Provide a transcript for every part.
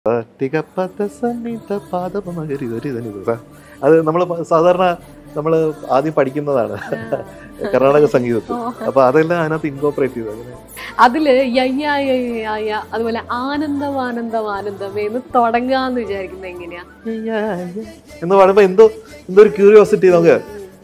പട്ടികപ്പത്ത സന്നിധ പാദപമകരി ഒരു ഇതനിത് അത് നമ്മൾ സാധാരണ നമ്മൾ ആദ്യം പഠിക്കുന്നതാണ് കർണാടക സംഗീതത്തിൽ അപ്പൊ അതെല്ലാം അതിനകത്ത് ഇൻകോപ്പറേറ്റ് ചെയ്തു അങ്ങനെ അതില് യയ്യായ അതുപോലെ ആനന്ദം ആനന്ദം ആനന്ദമേ എന്ന് തുടങ്ങാന്ന് വിചാരിക്കുന്നത് എങ്ങനെയാ എന്ന് പറയുമ്പോ എന്തോ എന്തോ ഒരു ക്യൂരിയോസിറ്റി നമുക്ക്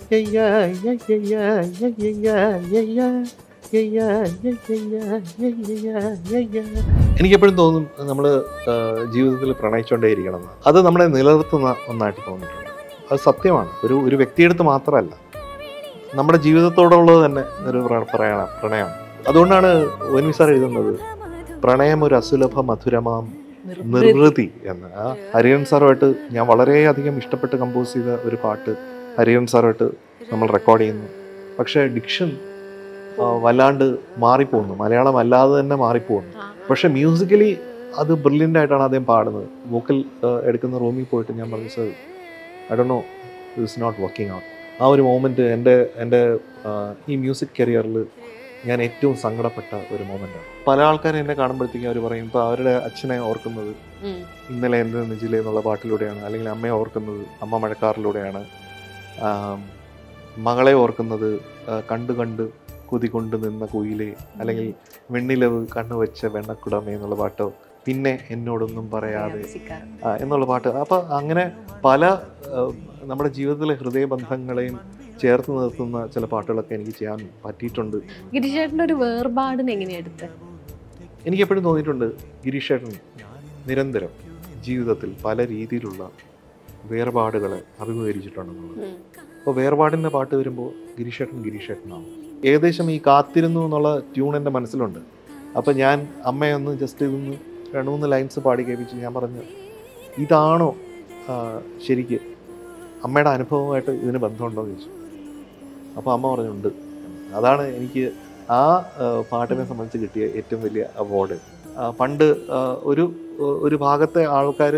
എനിക്കെപ്പോഴും തോന്നും നമ്മൾ ജീവിതത്തിൽ പ്രണയിച്ചുകൊണ്ടേയിരിക്കണം എന്ന് അത് നമ്മളെ നിലനിർത്തുന്ന ഒന്നായിട്ട് തോന്നിയിട്ടുണ്ട് അത് സത്യമാണ് ഒരു ഒരു വ്യക്തിയെടുത്ത് മാത്രമല്ല നമ്മുടെ ജീവിതത്തോടുള്ളത് തന്നെ ഒരു പ്ര- പ്രണയ പ്രണയമാണ് അതുകൊണ്ടാണ് ഒൻവി സാർ എഴുതുന്നത് പ്രണയം ഒരു അസുലഭ മധുരമാം നിർവൃതി എന്ന് ആ ഹരിഹരൻ സാറുമായിട്ട് ഞാൻ വളരെയധികം ഇഷ്ടപ്പെട്ട് കമ്പോസ് ചെയ്ത ഒരു പാട്ട് ഹരിഹരൻ സാറുമായിട്ട് നമ്മൾ റെക്കോർഡ് ചെയ്യുന്നു പക്ഷേ ഡിക്ഷൻ വല്ലാണ്ട് മാറിപ്പോകുന്നു മലയാളം അല്ലാതെ തന്നെ മാറിപ്പോകുന്നു ആ. പക്ഷെ മ്യൂസിക്കലി അത് ബ്രില്യൻ്റ് ആയിട്ടാണ് അദ്ദേഹം പാടുന്നത് വോക്കൽ എടുക്കുന്ന റൂമിൽ പോയിട്ട് ഞാൻ പറഞ്ഞു sir I do know is not working out ആ ഒരു മോമെൻറ്റ് എൻ്റെ എൻ്റെ ആ, ഈ മ്യൂസിക് കരിയറിൽ ഞാൻ ഏറ്റവും സങ്കടപ്പെട്ട ഒരു മോമെൻ്റാണ് പല ആൾക്കാരും എന്നെ കാണുമ്പോഴത്തേക്കും അവർ പറയും ഇപ്പോൾ അവരുടെ അച്ഛനെ ഓർക്കുന്നത് ഉം. ഇന്നലെ എൻ്റെ നെഞ്ചിലെ എന്നുള്ള പാട്ടിലൂടെയാണ് അല്ലെങ്കിൽ അമ്മയെ ഓർക്കുന്നത് അമ്മ മഴക്കാറിലൂടെയാണ് ആം, മകളെ ഓർക്കുന്നത് ആ, കണ്ടു കണ്ട് കൊതി കൊണ്ട് നിന്ന കുയിലെ അല്ലെങ്കിൽ വെണ്ണിലവ് കണ്ണു വെച്ച വെണ്ണക്കുടമേ എന്നുള്ള പാട്ടോ പിന്നെ എന്നോടൊന്നും പറയാതെ യാചിക്കാറ്. ആ, എന്നുള്ള പാട്ട് അപ്പോൾ അങ്ങനെ പല ആ, നമ്മുടെ ജീവിതത്തിലെ ഹൃദയബന്ധങ്ങളെയും ചേർത്ത് നിർത്തുന്ന ചില പാട്ടുകളൊക്കെ എനിക്ക് ചെയ്യാൻ പറ്റിയിട്ടുണ്ട് ഗിരിശേട്ടൻ്റെ ഒരു വേർപാടിന് എങ്ങനെയാ എടുത്തത് എനിക്ക് എപ്പോഴും തോന്നിയിട്ടുണ്ട് ഗിരീഷേട്ടൻ നിരന്തരം ജീവിതത്തിൽ പല രീതിയിലുള്ള വേർപാടുകളെ അഭിമുഖീകരിച്ചിട്ടുണ്ടെന്നുള്ളത് ഉം. അപ്പോൾ വേർപാടിൻ്റെ പാട്ട് വരുമ്പോൾ ഗിരീഷേട്ടൻ ഗിരീഷേട്ടനാവും ഏകദേശം ഈ കാത്തിരുന്നു എന്നുള്ള ട്യൂൺ എൻ്റെ മനസ്സിലുണ്ട് അപ്പോൾ ഞാൻ അമ്മയൊന്ന് ജസ്റ്റ് ഇതൊന്ന് രണ്ട് മൂന്ന് ലൈൻസ് പാടി കേൾപ്പിച്ച് ഞാൻ പറഞ്ഞു ഇതാണോ ആ, ശരിക്ക് അമ്മയുടെ അനുഭവമായിട്ട് ഇതിന് ബന്ധമുണ്ടോ എന്ന് ചോദിച്ചു അപ്പോൾ അമ്മ പറഞ്ഞുണ്ട് അതാണ് എനിക്ക് ആ ആ, പാട്ടിനെ സംബന്ധിച്ച് കിട്ടിയ ഏറ്റവും വലിയ അവാർഡ് പണ്ട് ആ, ഒരു ഒരു ഭാഗത്തെ ആൾക്കാർ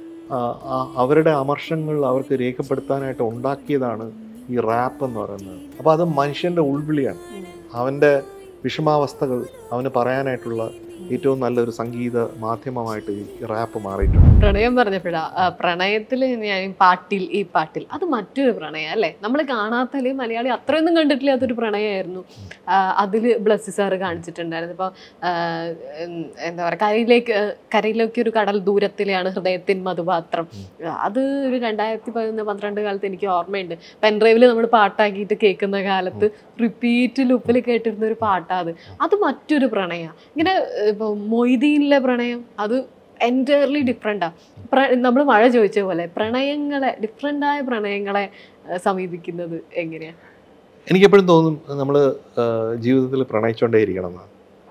അവരുടെ അമർഷങ്ങൾ അവർക്ക് രേഖപ്പെടുത്താനായിട്ട് ഉണ്ടാക്കിയതാണ് ഈ റാപ്പ് എന്ന് പറയുന്നത് അപ്പോൾ അത് മനുഷ്യൻ്റെ ഉൾവിളിയാണ് ഉം. അവൻ്റെ വിഷമാവസ്ഥകൾ അവന് പറയാനായിട്ടുള്ള ഏറ്റവും നല്ലൊരു സംഗീത മാധ്യമമായിട്ട് ഈ റാപ്പ് മാറിയിട്ടുണ്ട് പ്രണയം പറഞ്ഞപ്പോഴാ ആ, പ്രണയത്തില് ഞാൻ ഈ പാട്ടിൽ ഈ പാട്ടിൽ അത് മറ്റൊരു പ്രണയം അല്ലേ നമ്മൾ കാണാത്തല് മലയാളി അത്രയൊന്നും കണ്ടിട്ടില്ലാത്തൊരു പ്രണയമായിരുന്നു ആ, അതില് ബ്ലസ്സി സാറ് കാണിച്ചിട്ടുണ്ടായിരുന്നു ഇപ്പോൾ എന്താ പറയുക കരയിലേക്ക് കരയിലേക്ക് ഒരു കടൽ ദൂരത്തിലെയാണ് ഹൃദയത്തിൻ മധുപാത്രം അത് ഒരു രണ്ടായിരത്തി പതിനൊന്ന് പന്ത്രണ്ട് കാലത്ത് എനിക്ക് ഓർമ്മയുണ്ട് പെൻഡ്രൈവിൽ നമ്മൾ പാട്ടാക്കിയിട്ട് കേൾക്കുന്ന കാലത്ത് റിപ്പീറ്റ് ലുപ്പിൽ കേട്ടിരുന്ന ഒരു പാട്ടാ അത് അത് മറ്റൊരു പ്രണയ ഇങ്ങനെ ഇപ്പോൾ മൊയ്തീനിലെ പ്രണയം അത് എൻറ്റയർലി ഡിഫറെൻറ്റാ നമ്മൾ മഴ ചോദിച്ച പോലെ പ്രണയങ്ങളെ ഡിഫറെൻ്റ് ആയ പ്രണയങ്ങളെ ആ, സമീപിക്കുന്നത് എങ്ങനെയാ എനിക്കെപ്പോഴും തോന്നും നമ്മൾ ജീവിതത്തിൽ പ്രണയിച്ചുകൊണ്ടേയിരിക്കണം എന്നാണ്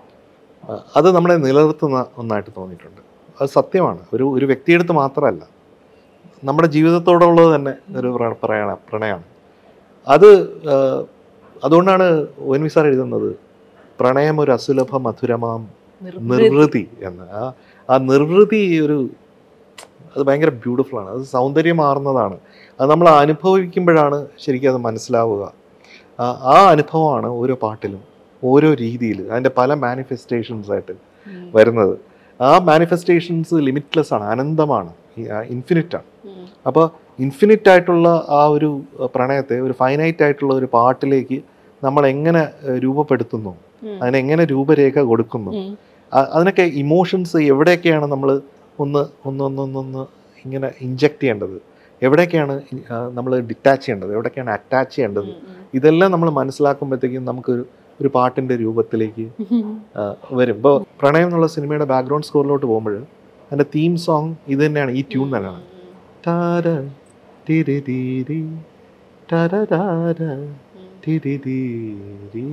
ആ, അത് നമ്മളെ നിലനിർത്തുന്ന ഒന്നായിട്ട് തോന്നിയിട്ടുണ്ട് അത് സത്യമാണ് ഒരു ഒരു വ്യക്തിയെടുത്ത് മാത്രമല്ല നമ്മുടെ ജീവിതത്തോടുള്ളത് തന്നെ ഒരു പ്ര- പ്രണയ പ്രണയമാണ് അത് ആ, അതുകൊണ്ടാണ് ഒ എൻ വി സാർ എഴുതുന്നത് പ്രണയം ഒരു അസുലഭ മധുരമാം നിർവൃതി എന്ന് ആ ആ നിർവൃതി ഒരു അത് ഭയങ്കര ബ്യൂട്ടിഫുൾ ആണ് അത് സൗന്ദര്യമാർന്നതാണ് അത് നമ്മൾ അനുഭവിക്കുമ്പോഴാണ് ശരിക്കും അത് മനസ്സിലാവുക ആ ആ അനുഭവമാണ് ഓരോ പാട്ടിലും ഓരോ രീതിയിൽ അതിൻ്റെ പല മാനിഫെസ്റ്റേഷൻസ് ആയിട്ട് ഉം. വരുന്നത് ആ മാനിഫെസ്റ്റേഷൻസ് ലിമിറ്റ്ലെസ് ആണ് അനന്തമാണ് ഇൻഫിനിറ്റ് ആണ് ഉം. അപ്പോൾ ഇൻഫിനിറ്റ് ആയിട്ടുള്ള ആ ഒരു അഹ്, പ്രണയത്തെ ഒരു ഫൈനൈറ്റ് ആയിട്ടുള്ള ഒരു പാട്ടിലേക്ക് നമ്മൾ എങ്ങനെ അഹ്, രൂപപ്പെടുത്തുന്നു ഉം. അതിനെങ്ങനെ രൂപരേഖ കൊടുക്കുന്നു ഉം. അ- അതിനൊക്കെ ഇമോഷൻസ് എവിടെയൊക്കെയാണ് നമ്മൾ ഒന്ന് ഒന്ന് ഒന്ന് ഒന്ന് ഒന്ന് ഇങ്ങനെ ഇഞ്ചക്ട് ചെയ്യേണ്ടത് എവിടെയൊക്കെയാണ് നമ്മൾ ഡിറ്റാച്ച് ചെയ്യേണ്ടത് എവിടെയൊക്കെയാണ് അറ്റാച്ച് ചെയ്യേണ്ടത് ഉം. ഉം. ഇതെല്ലാം നമ്മൾ മനസ്സിലാക്കുമ്പോഴത്തേക്കും നമുക്കൊരു ഒരു പാട്ടിൻ്റെ രൂപത്തിലേക്ക് ഉം. ആ, വരും ഇപ്പോൾ പ്രണയം എന്നുള്ള സിനിമയുടെ ബാക്ക്ഗ്രൗണ്ട് സ്കോറിലോട്ട് പോകുമ്പോൾ അതിൻ്റെ തീം സോങ് ഇത് തന്നെയാണ് ഈ ട്യൂൺ തന്നെയാണ് ടാര തിരിതീരി ടരരാര തിരിതീരി.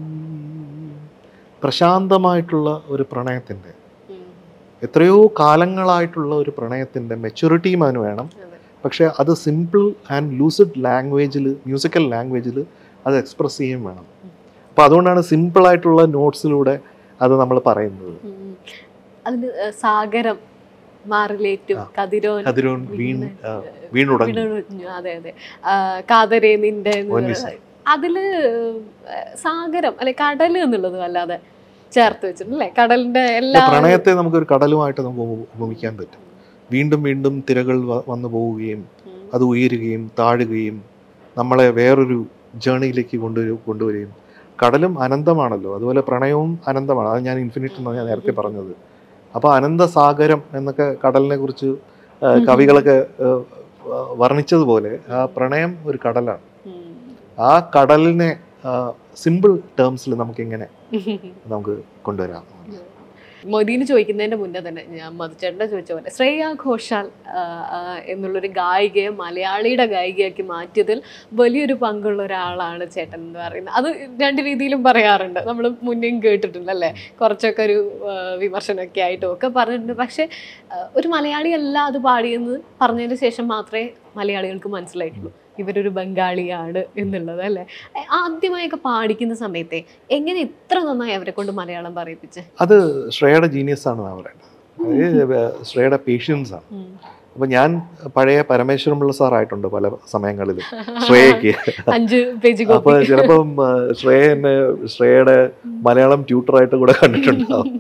പ്രശാന്തമായിട്ടുള്ള ഒരു പ്രണയത്തിൻ്റെ ഉം. എത്രയോ കാലങ്ങളായിട്ടുള്ള ഒരു പ്രണയത്തിൻ്റെ മെച്യൂരിറ്റിയും അതിന് വേണം അതെ. പക്ഷേ അത് സിമ്പിൾ ആൻഡ് ലൂസിഡ് ലാംഗ്വേജിൽ മ്യൂസിക്കൽ ലാംഗ്വേജിൽ അത് എക്സ്പ്രസ് ചെയ്യുകയും വേണം അപ്പോൾ അതുകൊണ്ടാണ് സിമ്പിളായിട്ടുള്ള നോട്ട്സിലൂടെ അത് നമ്മൾ പറയുന്നത് ഉം. അതില് ഏ, സാഗരം മാറിലേറ്റും ആ. കതിരോൻ കതിരോൻ വീൺ വീണ്, ആ, വീണുടങ്ങി വീണുടഞ്ഞു. അതെ അതെ ആ, കാതരേ നിന്റെ എന്ന് ഒന്നിസ്. അതില് ഏ, സാഗരം അല്ലെ കടല് എന്നുള്ളത് അല്ലാതെ ചേർത്ത് വെച്ചിട്ടുണ്ട് അല്ലേ കടലിന്റെ എല്ലാ പ്രണയത്തെ നമുക്കൊരു കടലുമായിട്ട് നമുക്ക് ഉപ- ഉപമിക്കാൻ പറ്റും വീണ്ടും വീണ്ടും തിരകൾ വ- വന്നു പോവുകയും ഉം. അത് ഉയരുകയും താഴുകയും നമ്മളെ വേറൊരു ജേണിയിലേക്ക് കൊണ്ടുവരും കൊണ്ടുവരികയും കടലും അനന്തമാണല്ലോ അതുപോലെ പ്രണയവും അനന്തമാണ് അത് ഞാൻ ഇൻഫിനിറ്റ് എന്നാണ് ഞാൻ നേരത്തെ പറഞ്ഞത് അപ്പോൾ അനന്തസാഗരം എന്നൊക്കെ കടലിനെ കുറിച്ച് ആ, കവികളൊക്കെ ആ, വർണ്ണിച്ചതുപോലെ ആ പ്രണയം ഒരു കടലാണ് ഉം. ആ കടലിനെ സിമ്പിൾ ടേംസിൽ നമുക്ക് എങ്ങനെ നമുക്ക് കൊണ്ടുവരാം മൊയ്തീന് ചോദിക്കുന്നതിന്റെ മുന്നേ തന്നെ ഞാൻ മധുചേട്ടനെ ചോദിച്ച പോലെ ശ്രേയ ഘോഷാൽ ആ, ആ, എന്നുള്ളൊരു ഗായികയെ മലയാളിയുടെ ഗായികയാക്കി മാറ്റിയതിൽ വലിയൊരു പങ്കുള്ള ഒരാളാണ് ചേട്ടൻ എന്ന് പറയുന്നത് അത് രണ്ട് രീതിയിലും പറയാറുണ്ട് നമ്മൾ മുന്നേയും കേട്ടിട്ടുണ്ട് അല്ലേ കുറച്ചൊക്കെ ഒരു ആ, വിമർശനമൊക്കെ ആയിട്ടും ഒക്കെ പറഞ്ഞിട്ടുണ്ട് പക്ഷെ ആ, ഒരു മലയാളി അല്ല അത് പാടിയെന്ന് പറഞ്ഞതിന് ശേഷം മാത്രമേ മലയാളികൾക്ക് മനസ്സിലായിട്ടുള്ളൂ ഇവരൊരു ബംഗാളിയാണ് എന്നുള്ളത് അല്ലേ ഏ, ആദ്യമായൊക്കെ പാടിക്കുന്ന സമയത്തെ എങ്ങനെ ഇത്ര നന്നായി അവരെ കൊണ്ട് മലയാളം പറയിപ്പിച്ച് അത് ശ്രേയയുടെ ജീനിയസ് ആണ് ഞാൻ പറയുന്നത് അത് ശ്രേയയുടെ പേഷ്യൻസ് ആണ് ഉം. അപ്പൊ ഞാൻ പഴയ പരമേശ്വരമുള്ള സാറായിട്ടുണ്ട് പല സമയങ്ങളിലും ശ്രേയയ്ക്ക് അഞ്ച് പേജ് അപ്പൊ കോപ്പി ചിലപ്പം ആ, ശ്രേയ എന്നെ ശ്രേയയുടെ മലയാളം ട്യൂട്ടറായിട്ട് കൂടെ കണ്ടിട്ടുണ്ടാവും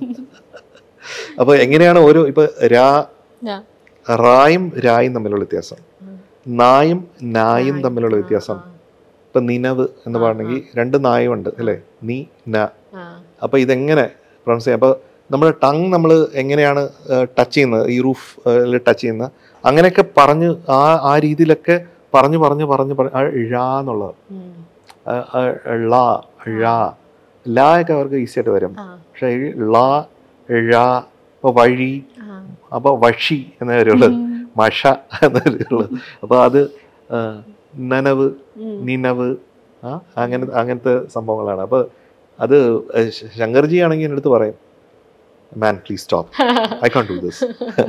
അപ്പൊ എങ്ങനെയാണ് ഓരോ ഇപ്പൊ രാ ആ. റായും രായും തമ്മിലുള്ള വ്യത്യാസം ഉം. നായും നായും നായും, തമ്മിലുള്ള ആ, വ്യത്യാസം ആ, ഇപ്പൊ നിനവ് എന്ന് ആ, പറഞ്ഞെങ്കിൽ രണ്ട് നായുണ്ട് അല്ലേ നീ ന ആ. അപ്പൊ ഇതെങ്ങനെ പ്രൊണൗൺസ് ചെയ്യാം അപ്പൊ നമ്മുടെ ടങ് നമ്മൾ എങ്ങനെയാണ് ടച്ച് ചെയ്യുന്നത് ഈ റൂഫ് ടച്ച് ചെയ്യുന്നത് അങ്ങനെയൊക്കെ പറഞ്ഞ് ആ ആ രീതിയിലൊക്കെ പറഞ്ഞു പറഞ്ഞു പറഞ്ഞു പറഞ്ഞു ആ ഴ എന്നുള്ളത് ഉം. ആ, ആ, ള ഴ ല ഒക്കെ അവർക്ക് ഈസി ആയിട്ട് വരും ആ, പക്ഷെ ഈ ള ഴ ഇപ്പൊ വഴി ആ. അപ്പൊ വഷി എന്ന കാര്യമുള്ളത് ഉം. മഷ എന്ന കാര്യമുള്ളത് അപ്പൊ അത് ആ, നനവ് ഉം. നിനവ് ആ അങ്ങനെ അങ്ങനത്തെ സംഭവങ്ങളാണ് അപ്പോൾ അത് ശ- ശങ്കർജി ആണെങ്കിൽ എൻ്റെ അടുത്ത് പറയും man please stop I can do this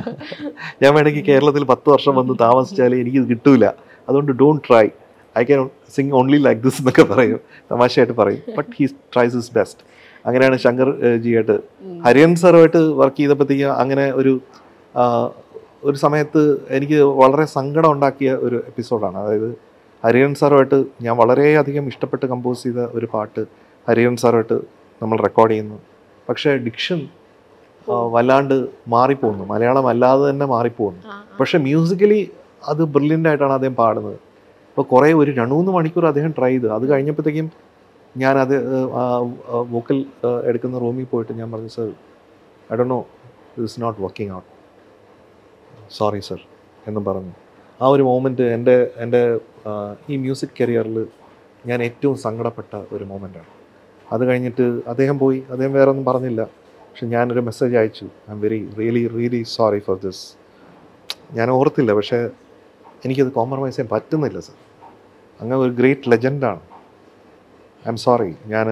ഞാൻ വേണമെങ്കിൽ കേരളത്തിൽ പത്ത് വർഷം വന്ന് താമസിച്ചാൽ എനിക്ക് ഇത് കിട്ടൂല അതുകൊണ്ട് don't try I can sing only like this എന്നൊക്കെ പറയും തമാശയായിട്ട് പറയും but he tries his best അങ്ങനെയാണ് ശങ്കർ ഏഹ്, ജിയായിട്ട് ഉം. ഹരിയൻ സാറുമായിട്ട് വർക്ക് ചെയ്തപ്പോഴത്തേക്ക് അങ്ങനെ ഒരു ആ, ഒരു സമയത്ത് എനിക്ക് വളരെ സങ്കടം ഉണ്ടാക്കിയ ഒരു എപ്പിസോഡാണ് അതായത് ഹരിയൻ സാറുമായിട്ട് ഞാൻ വളരെയധികം ഇഷ്ടപ്പെട്ട് കമ്പോസ് ചെയ്ത ഒരു പാട്ട് ഹരിയൻ സാറുമായിട്ട് നമ്മൾ റെക്കോർഡ് ചെയ്യുന്നു പക്ഷേ ഡിക്ഷൻ വല്ലാണ്ട് മാറിപ്പോകുന്നു മലയാളം അല്ലാതെ തന്നെ മാറിപ്പോകുന്നു ആ, ആ. പക്ഷെ മ്യൂസിക്കലി അത് ബ്രില്യൻ്റ് ആയിട്ടാണ് അദ്ദേഹം പാടുന്നത് അപ്പോൾ കുറേ ഒരു രണ്ട് മൂന്ന് മണിക്കൂർ അദ്ദേഹം ട്രൈ ചെയ്തു അത് കഴിഞ്ഞപ്പോഴത്തേക്കും ഞാൻ അത് വോക്കൽ എടുക്കുന്ന റൂമിൽ പോയിട്ട് ഞാൻ പറഞ്ഞു sir I do know is not working out sorry sir എന്നും പറഞ്ഞു ആ ഒരു മോമെൻറ്റ് എൻ്റെ എൻ്റെ ആ, ഈ മ്യൂസിക് കരിയറിൽ ഞാൻ ഏറ്റവും സങ്കടപ്പെട്ട ഒരു മൊമെൻ്റാണ് അത് കഴിഞ്ഞിട്ട് അദ്ദേഹം പോയി അദ്ദേഹം വേറെ ഒന്നും പറഞ്ഞില്ല പക്ഷെ ഞാനൊരു മെസ്സേജ് അയച്ചു I'm very really really sorry for this ഞാൻ ഓർത്തില്ല പക്ഷേ എനിക്കത് കോംപ്രമൈസ് ചെയ്യാൻ പറ്റുന്നില്ല സർ അങ്ങ് ഒരു ഗ്രേറ്റ് ലെജൻഡാണ് ഐ എം സോറി ഞാൻ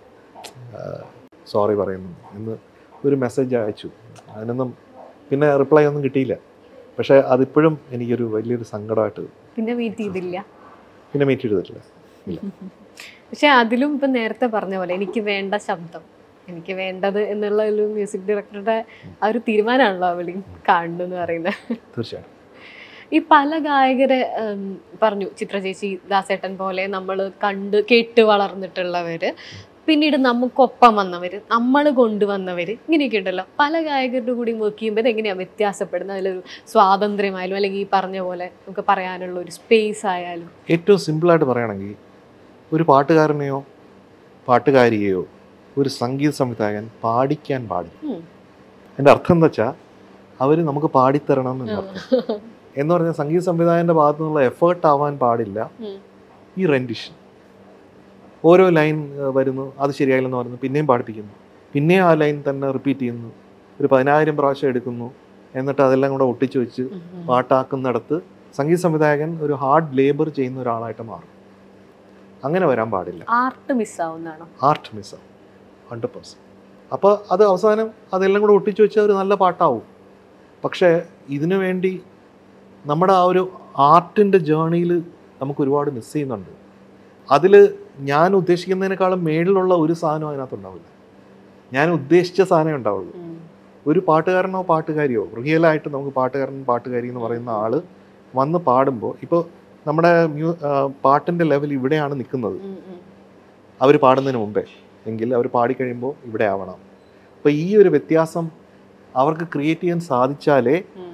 സോറി പറയുന്നു എന്ന് ഒരു മെസ്സേജ് അയച്ചു അതിനൊന്നും പിന്നെ റിപ്ലൈ ഒന്നും കിട്ടിയില്ല പക്ഷേ അതിപ്പോഴും എനിക്കൊരു വലിയൊരു സങ്കടമായിട്ട് പിന്നെ മീറ്റ് ചെയ്തില്ല പിന്നെ മീറ്റ് ചെയ്തിട്ടില്ല ഇല്ല പക്ഷെ അതിലും ഇപ്പൊ നേരത്തെ പറഞ്ഞ പോലെ എനിക്ക് വേണ്ട ശബ്ദം എനിക്ക് വേണ്ടത് എന്നുള്ള ഒരു മ്യൂസിക് ഡയറക്ടറുടെ ആ ഒരു തീരുമാനമാണല്ലോ അവളി കാണുന്നു പറയുന്നത് തീർച്ചയായും ഈ പല ഗായകരെ ഉം, പറഞ്ഞു ചിത്ര ചേച്ചി ദാസേട്ടൻ പോലെ നമ്മൾ കണ്ട് കേട്ട് വളർന്നിട്ടുള്ളവര് പിന്നീട് നമുക്കൊപ്പം വന്നവര് നമ്മൾ കൊണ്ടുവന്നവര് ഇങ്ങനെയൊക്കെ ഉണ്ടല്ലോ പല ഗായകരുടെ കൂടി വർക്ക് ചെയ്യുമ്പോൾ ഇത് എങ്ങനെയാണ് വ്യത്യാസപ്പെടുന്നത് അതിലൊരു സ്വാതന്ത്ര്യമായാലും അല്ലെങ്കിൽ ഈ പറഞ്ഞ പോലെ നമുക്ക് പറയാനുള്ള ഒരു സ്പേസ് ആയാലും ഏറ്റവും സിമ്പിളായിട്ട് പറയുകയാണെങ്കിൽ ഒരു പാട്ടുകാരനെയോ പാട്ടുകാരിയെയോ ഒരു സംഗീത സംവിധായകൻ പാടിക്കാൻ പാടില്ല ഉം. എൻ്റെ അർത്ഥം എന്താ വെച്ചാൽ അവർ നമുക്ക് പാടിത്തരണം എന്നർത്ഥം എന്ന് പറഞ്ഞാൽ സംഗീത സംവിധായകൻ്റെ ഭാഗത്തു നിന്നുള്ള എഫേർട്ട് ആവാൻ പാടില്ല ഉം. ഈ റെൻഡിഷൻ ഓരോ ലൈൻ വരുന്നു അത് ശരിയായില്ലെന്ന് പറയുന്നു പിന്നെയും പാടിപ്പിക്കുന്നു പിന്നെയും ആ ലൈൻ തന്നെ റിപ്പീറ്റ് ചെയ്യുന്നു ഒരു പതിനായിരം പ്രാവശ്യം എടുക്കുന്നു എന്നിട്ട് അതെല്ലാം കൂടെ ഒട്ടിച്ചു വെച്ച് പാട്ടാക്കുന്നിടത്ത് സംഗീത സംവിധായകൻ ഒരു ഹാർഡ് ലേബർ ചെയ്യുന്ന ഒരാളായിട്ട് മാറും അങ്ങനെ വരാൻ പാടില്ല ആർട്ട് മിസ്സാവുന്നതാണോ ആർട്ട് മിസ്സാവും ഹൺഡ്രഡ് പെർസെൻറ്റ് അപ്പോൾ അത് അവസാനം അതെല്ലാം കൂടെ ഒട്ടിച്ചു വെച്ചാൽ ഒരു നല്ല പാട്ടാവും പക്ഷേ ഇതിനു വേണ്ടി നമ്മുടെ ആ ഒരു ആർട്ടിൻ്റെ ജേണിയിൽ നമുക്ക് ഒരുപാട് മിസ് ചെയ്യുന്നുണ്ട് അതിൽ ഞാൻ ഉദ്ദേശിക്കുന്നതിനേക്കാളും മേളിലുള്ള ഒരു സാധനം അതിനകത്ത് ഉണ്ടാവില്ല ഞാൻ ഉദ്ദേശിച്ച സാധനമേ ഉണ്ടാവുള്ളൂ ഉം. ഒരു പാട്ടുകാരനോ പാട്ടുകാരിയോ റിയലായിട്ട് നമുക്ക് പാട്ടുകാരൻ പാട്ടുകാരി എന്ന് പറയുന്ന ആള് വന്ന് പാടുമ്പോൾ ഇപ്പോൾ നമ്മുടെ മ്യൂ പാട്ടിൻ്റെ ലെവൽ ഇവിടെയാണ് നിൽക്കുന്നത് ഉം, ഉം. അവർ പാടുന്നതിന് മുമ്പേ എങ്കിൽ അവർ പാടിക്കഴിയുമ്പോൾ ഇവിടെ ആവണം അപ്പോൾ ഈ ഒരു വ്യത്യാസം അവർക്ക് ക്രിയേറ്റ് ചെയ്യാൻ സാധിച്ചാലേ ഉം.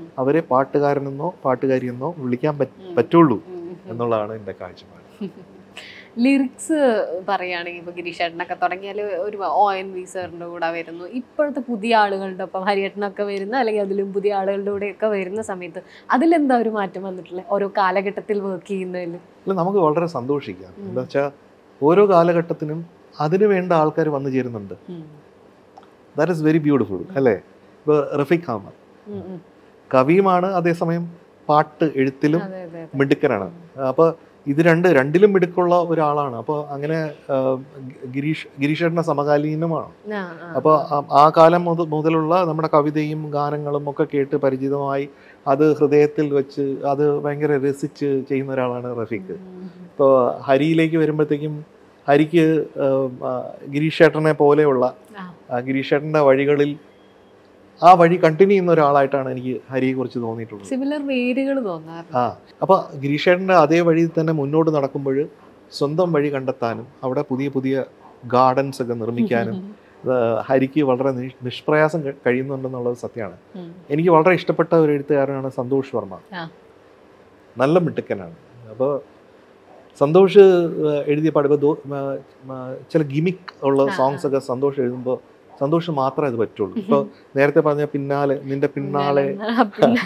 അവരെ പാട്ടുകാരനെന്നോ പാട്ടുകാരിയെന്നോ വിളിക്കാൻ പറ്റ- ഉം. പറ്റുള്ളൂ ഉം. എന്നുള്ളതാണ് എൻ്റെ കാഴ്ചപ്പാട് ലിറിക്സ് പറയുകയാണെങ്കിൽ ഇപ്പൊ ഗിരീഷേട്ടനൊക്കെ തുടങ്ങിയാൽ ഒരു ഒ എൻ വി സാറിന്റെ കൂടെ വരുന്നു ഇപ്പോഴത്തെ പുതിയ ആളുകളുടെ ഒപ്പം ഹരിയേട്ടനൊക്കെ വരുന്ന അല്ലെങ്കിൽ അതിലും പുതിയ ആളുകളുടെ കൂടെയൊക്കെ വരുന്ന സമയത്ത് അതിലെന്താ ഒരു മാറ്റം വന്നിട്ടുള്ളത് ഓരോ കാലഘട്ടത്തിൽ വർക്ക് ചെയ്യുന്നതിൽ അല്ല നമുക്ക് വളരെ സന്തോഷിക്കാം എന്താ വെച്ചാൽ ഓരോ കാലഘട്ടത്തിനും അതിനു വേണ്ട ആൾക്കാർ വന്നു ചേരുന്നുണ്ട് ദാറ്റ് ഇസ് വെരി ബ്യൂട്ടിഫുൾ അല്ലേ ഇപ്പോൾ റഫീഖ് ഹാമർ കവിയുമാണ് അതേസമയം പാട്ട് എഴുത്തിലും അതെ അതെ അതെ മിടുക്കനാണ് അപ്പോൾ ഇത് രണ്ട് രണ്ടിലും മിടുക്കുള്ള ഒരാളാണ് അപ്പോൾ അങ്ങനെ ആ, ഗിരീഷ് ഗിരീഷേട്ടൻ്റെ സമകാലീനമാണ് ആ, ആ. അപ്പോൾ ആ കാലം മുതൽ മുതലുള്ള നമ്മുടെ കവിതയും ഗാനങ്ങളും ഒക്കെ കേട്ട് പരിചിതമായി അത് ഹൃദയത്തിൽ വെച്ച് അത് ഭയങ്കര രസിച്ച് ചെയ്യുന്ന ഒരാളാണ് റഫീഖ് ഉം. ഇപ്പോൾ ഹരിയിലേക്ക് വരുമ്പോഴത്തേക്കും ഹരിക്ക് ആ, ആ, ഗിരീഷേട്ടനെ പോലെയുള്ള ആ. ആ, ഗിരീഷേട്ടൻ്റെ വഴികളിൽ ആ വഴി കണ്ടിന്യൂ ചെയ്യുന്ന ഒരാളായിട്ടാണ് എനിക്ക് ഹരിയെ കുറിച്ച് തോന്നിയിട്ടുള്ളത് സിമിലർ വേരുകൾ തോന്നാറുണ്ട് ആ അപ്പോൾ ഗിരീഷേട്ടൻ്റെ അതേ വഴിയിൽ തന്നെ മുന്നോട്ട് നടക്കുമ്പോൾ സ്വന്തം വഴി കണ്ടെത്താനും അവിടെ പുതിയ പുതിയ ഗാർഡൻസ് ഒക്കെ നിർമ്മിക്കാനും ആ, ഹരിക്ക് വളരെ നിഷ്- നിഷ്പ്രയാസം ക- കഴിയുന്നുണ്ടെന്നുള്ളത് സത്യമാണ് ഉം. എനിക്ക് വളരെ ഇഷ്ടപ്പെട്ട ഒരു എഴുത്തുകാരനാണ് സന്തോഷ് വർമ്മ ആ. നല്ല മിടുക്കനാണ് അപ്പോൾ സന്തോഷ് ആ, എഴുതിയ പാട്ട് ഇപ്പോൾ ചില ഗിമിക് ഉള്ള ആ, സോങ്സ് ഒക്കെ സന്തോഷ് എഴുതുമ്പോൾ സന്തോഷ് മാത്രമേ അത് പറ്റുള്ളൂ ഇപ്പോൾ നേരത്തെ പറഞ്ഞ പിന്നാലെ നിന്റെ പിന്നാലെ ആ, പിന്നെ.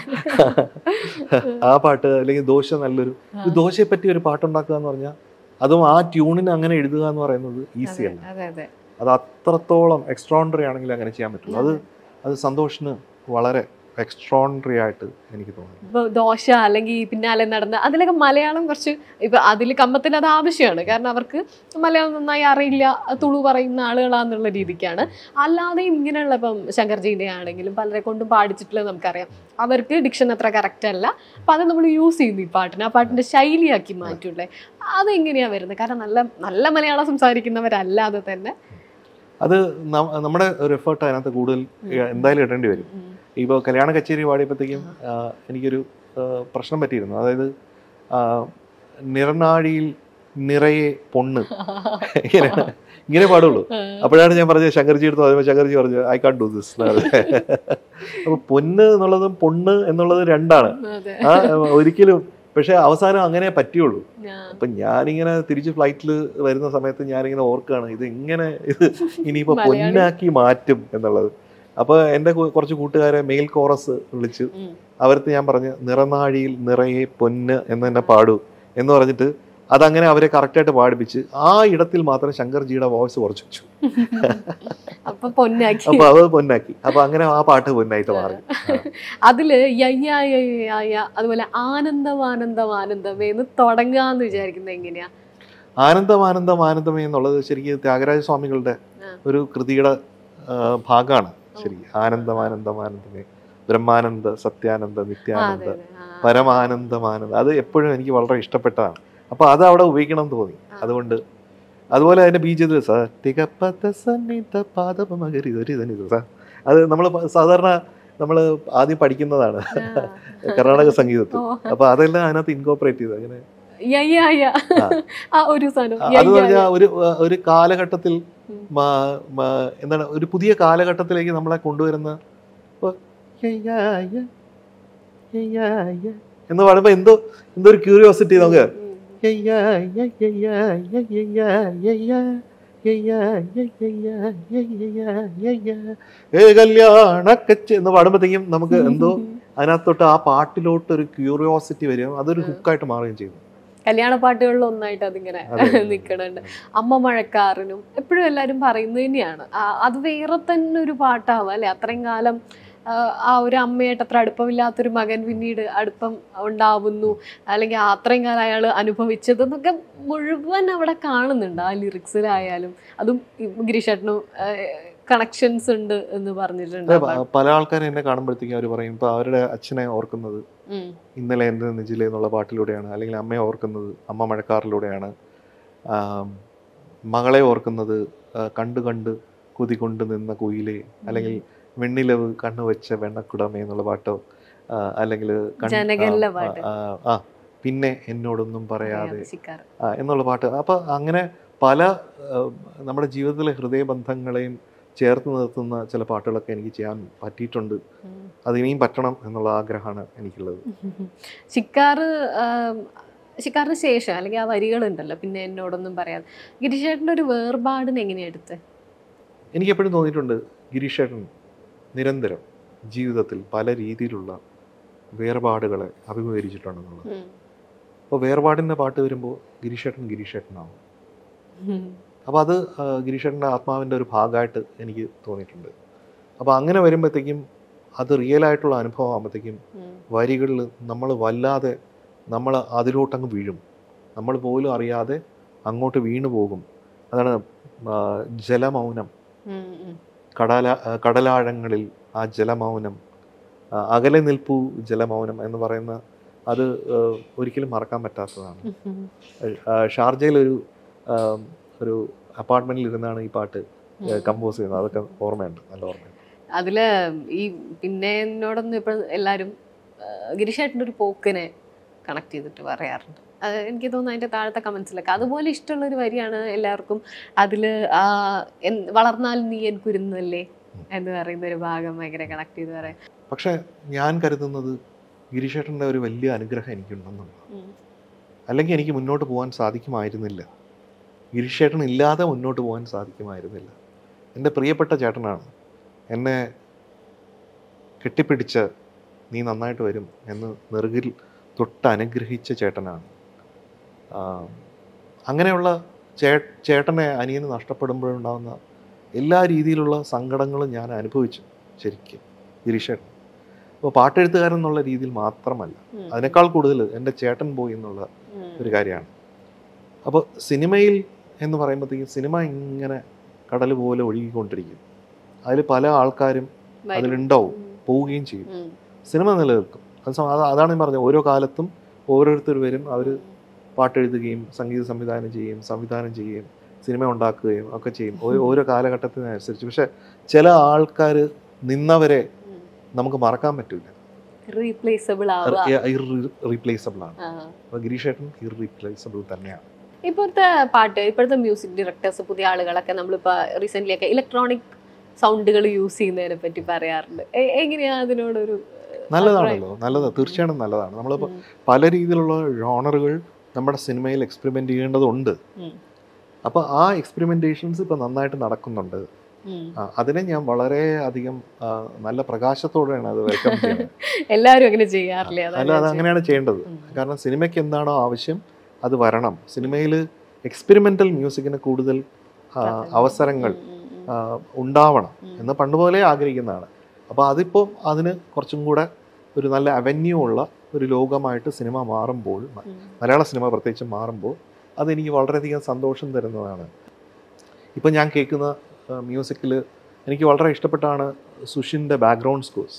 ആ പാട്ട് അല്ലെങ്കിൽ ദോശ നല്ലൊരു ഒരു ദോശയെ പറ്റി ഒരു പാട്ടുണ്ടാക്കുക എന്ന് പറഞ്ഞാൽ അതും ആ ട്യൂണിന് അങ്ങനെ എഴുതുക എന്ന് പറയുന്നത് ഈസി അതെ, അല്ല അതെ അതെ അത് അത്രത്തോളം എക്സ്ട്രോണ്ടറി ആണെങ്കിൽ അങ്ങനെ ചെയ്യാൻ പറ്റുള്ളൂ അത് അത് സന്തോഷിന് വളരെ എക്സ്ട്രോണ്ടറി ആയിട്ട് എനിക്ക് തോന്നി ഇപ്പൊ ദോശ അല്ലെങ്കിൽ പിന്നാലെ നടന്ന അതിലൊക്കെ മലയാളം കുറച്ച് ഇപ്പൊ അതിൽ കമ്പത്തിൽ അത് ആവശ്യമാണ് കാരണം അവർക്ക് മലയാളം നന്നായി അറിയില്ല തുളു പറയുന്ന ആളുകളാന്നുള്ള രീതിക്കാണ് അല്ലാതെ ഇങ്ങനെയുള്ള ഇപ്പം ശങ്കർജീന്റെ ആണെങ്കിലും പലരെ കൊണ്ടും പാടിച്ചിട്ടുള്ളത് നമുക്കറിയാം അവർക്ക് ഡിക്ഷൻ അത്ര കറക്റ്റ് അല്ല അപ്പൊ അത് നമ്മൾ യൂസ് ചെയ്യുന്നു ഈ പാട്ടിന് ആ പാട്ടിന്റെ ശൈലിയാക്കി മാറ്റൂലേ അതെങ്ങനെയാ വരുന്നത് കാരണം നല്ല നല്ല മലയാളം സംസാരിക്കുന്നവരല്ലാതെ തന്നെ അത് ന- നമ്മുടെ ഒരു എഫേർട്ട് അതിനകത്ത് കൂടുതൽ ഏഹ്, എന്തായാലും ഇടേണ്ടി വരും ഉം. ഇപ്പോൾ കല്യാണ കച്ചേരി പാടിയപ്പോഴത്തേക്കും ആ, എനിക്കൊരു ആ, പ്രശ്നം പറ്റിയിരുന്നു അതായത് ആ, നിറനാഴിയിൽ നിറയെ പൊണ്ണ് ഇങ്ങനെ ഇങ്ങനെ പാടുള്ളൂ അപ്പോഴാണ് ഞാൻ പറഞ്ഞത് ശങ്കർജി എടുത്ത് പറയുമ്പോൾ ശങ്കർജി പറഞ്ഞു ഐ കാൺ ഡു ദിസ് അപ്പൊ പൊന്ന് എന്നുള്ളതും പൊണ്ണ് എന്നുള്ളത് രണ്ടാണ് അതെ ആ ഒരിക്കലും പക്ഷെ അവസാനം അങ്ങനെ പറ്റിയുള്ളൂ ആ. അപ്പൊ ഞാനിങ്ങനെ തിരിച്ച് ഫ്ലൈറ്റിൽ വരുന്ന സമയത്ത് ഞാനിങ്ങനെ ഓർക്കാണ് ഇത് ഇങ്ങനെ ഇത് ഇനിയിപ്പോ മലയാളി. പൊന്നാക്കി മാറ്റും എന്നുള്ളത് അപ്പൊ എൻ്റെ കു- കുറച്ച് കൂട്ടുകാരെ മെയിൽ കോറസ് വിളിച്ചു ഉം. അവർക്ക് ഞാൻ പറഞ്ഞു നിറനാഴിയിൽ നിറയെ പൊന്ന് എന്ന് തന്നെ പാടൂ എന്ന് പറഞ്ഞിട്ട് അതങ്ങനെ അവരെ കറക്റ്റായിട്ട് പാടിപ്പിച്ച് ആ ഇടത്തിൽ മാത്രം ശങ്കർജിയുടെ വോയിസ് കുറച്ച് വെച്ചു അപ്പൊ പൊന്നാക്കി അപ്പൊ അത് പൊന്നാക്കി അപ്പൊ അങ്ങനെ ആ പാട്ട് പൊന്നായിട്ട് മാറി ആ. അതില് യയ്യായ അതുപോലെ ആനന്ദം ആനന്ദം ആനന്ദമേ എന്ന് തുടങ്ങാന്ന് വിചാരിക്കുന്നത് എങ്ങനെയാ ആനന്ദം ആനന്ദം ആനന്ദമേ എന്നുള്ളത് ശരിക്കും ത്യാഗരാജ സ്വാമികളുടെ ആ. ഒരു കൃതിയുടെ ആ, ഭാഗമാണ് ശരി ആനന്ദം ആനന്ദം ആനന്ദമേ ബ്രഹ്മാനന്ദ സത്യാനന്ദ ആ, നിത്യാനന്ദ അതെ അതെ ആ. പരമാനന്ദമാനന്ദം അത് എപ്പോഴും എനിക്ക് വളരെ ഇഷ്ടപ്പെട്ടതാണ് അപ്പൊ അത് അവിടെ ഉപയോഗിക്കണം എന്ന് തോന്നി ആ. അതുകൊണ്ട് അതുപോലെ അതിന്റെ ബീജത്തിൽ സത്തികപ്പത്ത സന്നിധ പാദപമകരി ഒരു ഇതനിത് സ. അത് നമ്മൾ സാധാരണ നമ്മൾ ആദ്യം പഠിക്കുന്നതാണ് ആ. കർണാടക സംഗീതത്തിൽ ഓ, അപ്പൊ അതെല്ലാം അതിനകത്ത് ഇൻകോപ്പറേറ്റ് ചെയ്ത് അങ്ങനെ യയ്യായ ആ. ആ ഒരു സാധനം ആ, അത് യയ്യായ. പറഞ്ഞാൽ ഒരു ഒരു കാലഘട്ടത്തിൽ ഉം. മ- മ- എന്താണ് ഒരു പുതിയ കാലഘട്ടത്തിലേക്ക് നമ്മളെ കൊണ്ടുവരുന്ന ഇപ്പൊ യയ്യായ, യയ്യായ എന്ന് പറയുമ്പോ എന്തോ എന്തോ ഒരു ക്യൂരിയോസിറ്റി നമുക്ക് ഉം. യയ്യായ, യയ്യായ, യയ്യായ, യയ്യായ, യയ്യായ, യയ്യായ, യയ്യായ, യയ്യായ. ഏ കല്യാണ കച്ച് എന്ന് പാടുമ്പോഴത്തേക്കും നമുക്ക് എന്തോ അതിനകത്തോട്ട് ആ പാട്ടിലോട്ട് ഒരു ക്യൂരിയോസിറ്റി വരികയും അതൊരു ഹുക്കായിട്ട് മാറുകയും ചെയ്തു കല്യാണ പാട്ടുകളിൽ ഒന്നായിട്ട് അതിങ്ങനെ അതെ. നിക്കണുണ്ട് അമ്മ മഴക്കാരനും എപ്പോഴും എല്ലാരും പറയുന്നത് തന്നെയാണ് ആ, അത് വേറെ തന്നെ ഒരു പാട്ടാവും അല്ലെ അത്രയും കാലം ആ, ആ ഒരു അമ്മയായിട്ട് അത്ര അടുപ്പമില്ലാത്തൊരു മകൻ പിന്നീട് അടുപ്പം ഉണ്ടാവുന്നു അല്ലെങ്കിൽ ആ അത്രയും കാലം അയാൾ അനുഭവിച്ചത് എന്നൊക്കെ മുഴുവൻ അവിടെ കാണുന്നുണ്ട് ആ ലിറിക്സിലായാലും അതും ഈ ഗിരീഷേട്ടനും കണക്ഷൻസ് ഉണ്ട് എന്ന് പറഞ്ഞിട്ടുണ്ട് അതെ, ആ പാട്ട്. പ- പല ആൾക്കാരും എന്നെ കാണുമ്പോഴത്തേക്കും അവർ പറയും ഇപ്പൊ അവരുടെ അച്ഛനെ ഓർക്കുന്നത് ഉം. ഇന്നലെ എൻ്റെ നെഞ്ചിലെ എന്നുള്ള പാട്ടിലൂടെയാണ് അല്ലെങ്കിൽ അമ്മയെ ഓർക്കുന്നത് അമ്മ മഴക്കാറിലൂടെയാണ് ആം, മകളെ ഓർക്കുന്നത് ആ, കണ്ടു കണ്ട് കൊതി കൊണ്ട് നിന്ന കുയിലേ അല്ലെങ്കിൽ വെണ്ണിലവ് കണ്ണു വെച്ച വെണ്ണക്കുടമേ എന്നുള്ള പാട്ടോ ആ, അല്ലെങ്കിൽ കൺ- ജനഗണിലെ ആ, പാട്ട്. ആ, ആ പിന്നെ എന്നോടൊന്നും പറയാതെ ശിക്കാർ. ആ, എന്നുള്ള പാട്ട് അപ്പോൾ അങ്ങനെ പല ആ, നമ്മുടെ ജീവിതത്തിലെ ഹൃദയബന്ധങ്ങളെയും ചേർത്ത് നിർത്തുന്ന ചില പാട്ടുകളൊക്കെ എനിക്ക് ചെയ്യാൻ പറ്റിയിട്ടുണ്ട് ഉം. അത് ഇനിയും പറ്റണം എന്നുള്ള ആഗ്രഹമാണ് എനിക്കുള്ളത് ശിക്കാറ് ആം, ശിക്കാറിന് ശേഷം അല്ലെങ്കിൽ ആ വരികളുണ്ടല്ലോ പിന്നെ എന്നോടൊന്നും പറയാതെ ഗിരിശേട്ടൻ്റെ ഒരു വേർപാടിന് എങ്ങനെയാ എടുത്തത് എനിക്ക് എപ്പോഴും തോന്നിയിട്ടുണ്ട് ഗിരീഷേട്ടൻ നിരന്തരം ജീവിതത്തിൽ പല രീതിയിലുള്ള വേർപാടുകളെ അഭിമുഖീകരിച്ചിട്ടുണ്ടെന്നുള്ളത് അപ്പോൾ വേർപാടിൻ്റെ പാട്ട് വരുമ്പോൾ ഗിരീഷേട്ടൻ ഗിരീഷേട്ടനാവും അപ്പോൾ അത് ആ, ഗിരീഷേട്ടൻ്റെ ആത്മാവിൻ്റെ ഒരു ഭാഗമായിട്ട് എനിക്ക് തോന്നിയിട്ടുണ്ട് അപ്പോൾ അങ്ങനെ വരുമ്പോഴത്തേക്കും അത് റിയൽ ആയിട്ടുള്ള അനുഭവം ആകുമ്പോഴത്തേക്കും വരികളിൽ നമ്മൾ വല്ലാതെ നമ്മൾ അതിലോട്ടങ്ങ് വീഴും നമ്മൾ പോലും അറിയാതെ അങ്ങോട്ട് വീണു പോകും അതാണ് ആ, ജലമൗനം കടല ആ, കടലാഴങ്ങളിൽ ആ ജലമൗനം ആ, അകലെ നിൽപ്പു ജലമൗനം എന്ന് പറയുന്ന അത് ആ, ഒരിക്കലും മറക്കാൻ പറ്റാത്തതാണ് ആ, ഷാർജയിലൊരു ആ, ഒരു അപ്പാർട്ട്മെന്റിൽ ഇരുന്നാണ് ഈ പാട്ട് കമ്പോസ് ചെയ്യുന്നത് അതൊക്കെ ഓർമ്മയുണ്ട് നല്ല ഓർമ്മയുണ്ട് അതില് ഈ പിന്നെ എന്നോടൊന്നും ഇപ്പോഴും എല്ലാവരും ഗിരിശേട്ടൻ്റെ ഒരു പോക്കിനെ കണക്ട് ചെയ്തിട്ട് പറയാറുണ്ട് അത് എനിക്ക് തോന്നുന്നു അതിന്റെ താഴത്തെ കമന്റ്സിലൊക്കെ അതുപോലെ ഇഷ്ടമുള്ള ഒരു വരിയാണ് എല്ലാവർക്കും അതില് ആ, എൻ- വളർന്നാൽ നീ എൻ കുരുന്നല്ലേ എന്ന് പറയുന്ന ഒരു ഭാഗം ഭയങ്കര കണക്ട് ചെയ്ത് പറയാം പക്ഷെ ഞാൻ കരുതുന്നത് ഗിരീഷേട്ടൻ്റെ ഒരു വലിയ അനുഗ്രഹം എനിക്കുണ്ടെന്നുള്ളതാണ് ഉം. അല്ലെങ്കിൽ എനിക്ക് മുന്നോട്ട് പോകാൻ സാധിക്കുമായിരുന്നില്ല ഗിരീഷേട്ടൻ ഇല്ലാതെ മുന്നോട്ട് പോകാൻ സാധിക്കുമായിരുന്നില്ല എൻ്റെ പ്രിയപ്പെട്ട ചേട്ടനാണ് എന്നെ കെട്ടിപ്പിടിച്ച് നീ നന്നായിട്ട് വരും എന്ന് നെറുകിൽ തൊട്ട് അനുഗ്രഹിച്ച ചേട്ടനാണ് ആ, അങ്ങനെയുള്ള ചേ ചേട്ടനെ അനിയന് നഷ്ടപ്പെടുമ്പോഴുണ്ടാകുന്ന എല്ലാ രീതിയിലുള്ള സങ്കടങ്ങളും ഞാൻ അനുഭവിച്ചു ശരിക്കും ഗിരീഷേട്ടൻ അപ്പോൾ പാട്ടെഴുത്തുകാരൻ എന്നുള്ള രീതിയിൽ മാത്രമല്ല ഉം. അതിനേക്കാൾ കൂടുതൽ എൻ്റെ ചേട്ടൻ പോയി എന്നുള്ള ഉം. ഒരു കാര്യമാണ് അപ്പോൾ സിനിമയിൽ എന്ന് പറയുമ്പോഴത്തേക്കും സിനിമ ഇങ്ങനെ കടൽ പോലെ ഒഴുകിക്കൊണ്ടിരിക്കും അതിൽ പല ആൾക്കാരും വരും. അതിലുണ്ടാവും ഉം. പോവുകയും ചെയ്യും ഉം. സിനിമ നിലനിൽക്കും അത് സ- അത് അതാണ് ഞാൻ പറഞ്ഞത് ഓരോ കാലത്തും ഓരോരുത്തർ വരും അവർ പാട്ടെഴുതുകയും സംഗീത സംവിധാനം ചെയ്യുകയും സംവിധാനം ചെയ്യുകയും സിനിമ ഉണ്ടാക്കുകയും ഒക്കെ ചെയ്യും ഓരോ ഓരോ കാലഘട്ടത്തിനനുസരിച്ച് പക്ഷെ ചില ആൾക്കാർ നിന്നവരെ ഉം. നമുക്ക് മറക്കാൻ പറ്റില്ല റീപ്ലേസബിൾ ആവുക റീപ്ലേസബിൾ ആണ് ആ. അപ്പോൾ ഗിരീഷേട്ടൻ ഇറീപ്ലേസബിൾ തന്നെയാണ് ഇപ്പോഴത്തെ പാട്ട് ഇപ്പോഴത്തെ മ്യൂസിക് ഡയറക്ടേഴ്സ് പുതിയ ആളുകളൊക്കെ നമ്മളിപ്പോ റീസെന്റ് ഒക്കെ ഇലക്ട്രോണിക് സൗണ്ടുകൾ യൂസ് ചെയ്യുന്നതിനെ പറ്റി പറയാറുണ്ട് എ- എങ്ങനെയാ അതിനോടൊരു നല്ലതാണല്ലോ നല്ലതാണ് തീർച്ചയായിട്ടും നല്ലതാണ് നമ്മളിപ്പോൾ ഉം. പല രീതിയിലുള്ള ജോണറുകൾ നമ്മുടെ സിനിമയിൽ എക്സ്പെരിമെൻ്റ് ചെയ്യേണ്ടതുണ്ട് ഉം. അപ്പോൾ ആ എക്സ്പെരിമെൻറ്റേഷൻസ് ഇപ്പോൾ നന്നായിട്ട് നടക്കുന്നുണ്ട് ഉം. ആ, അതിനെ ഞാൻ വളരെ അധികം ആ, നല്ല പ്രകാശത്തോടെയാണ് അത് വെൽക്കം ചെയ്യുന്നത് എല്ലാവരും അങ്ങനെ ചെയ്യാറില്ല അതാ അല്ല ഞാൻ അത് അങ്ങനെയാണ് ചെയ്യേണ്ടത് ഉം. കാരണം സിനിമയ്ക്ക് എന്താണോ ആവശ്യം അത് വരണം സിനിമയിൽ എക്സ്പെരിമെൻ്റൽ മ്യൂസിക്കിന് കൂടുതൽ ആ, ചോദിച്ചത്. അവസരങ്ങൾ ഉം, ഉം, ഉം. ആ, ഉണ്ടാവണം ഉം. എന്ന് പണ്ടുപോലെ ആഗ്രഹിക്കുന്നതാണ് അപ്പോൾ അതിപ്പോൾ അതിന് കുറച്ചും കൂടെ ഒരു നല്ല അവന്യൂ ഉള്ള ഒരു ലോകമായിട്ട് സിനിമ മാറുമ്പോൾ മ- ഉം. മലയാള സിനിമ പ്രത്യേകിച്ച് മാറുമ്പോൾ അതെനിക്ക് വളരെയധികം സന്തോഷം തരുന്നതാണ് ഇപ്പം ഞാൻ കേൾക്കുന്ന മ്യൂസിക്കിൽ എനിക്ക് വളരെ ഇഷ്ടപ്പെട്ടാണ് സുഷിൻ്റെ ബാക്ക്ഗ്രൗണ്ട് സ്കോഴ്സ്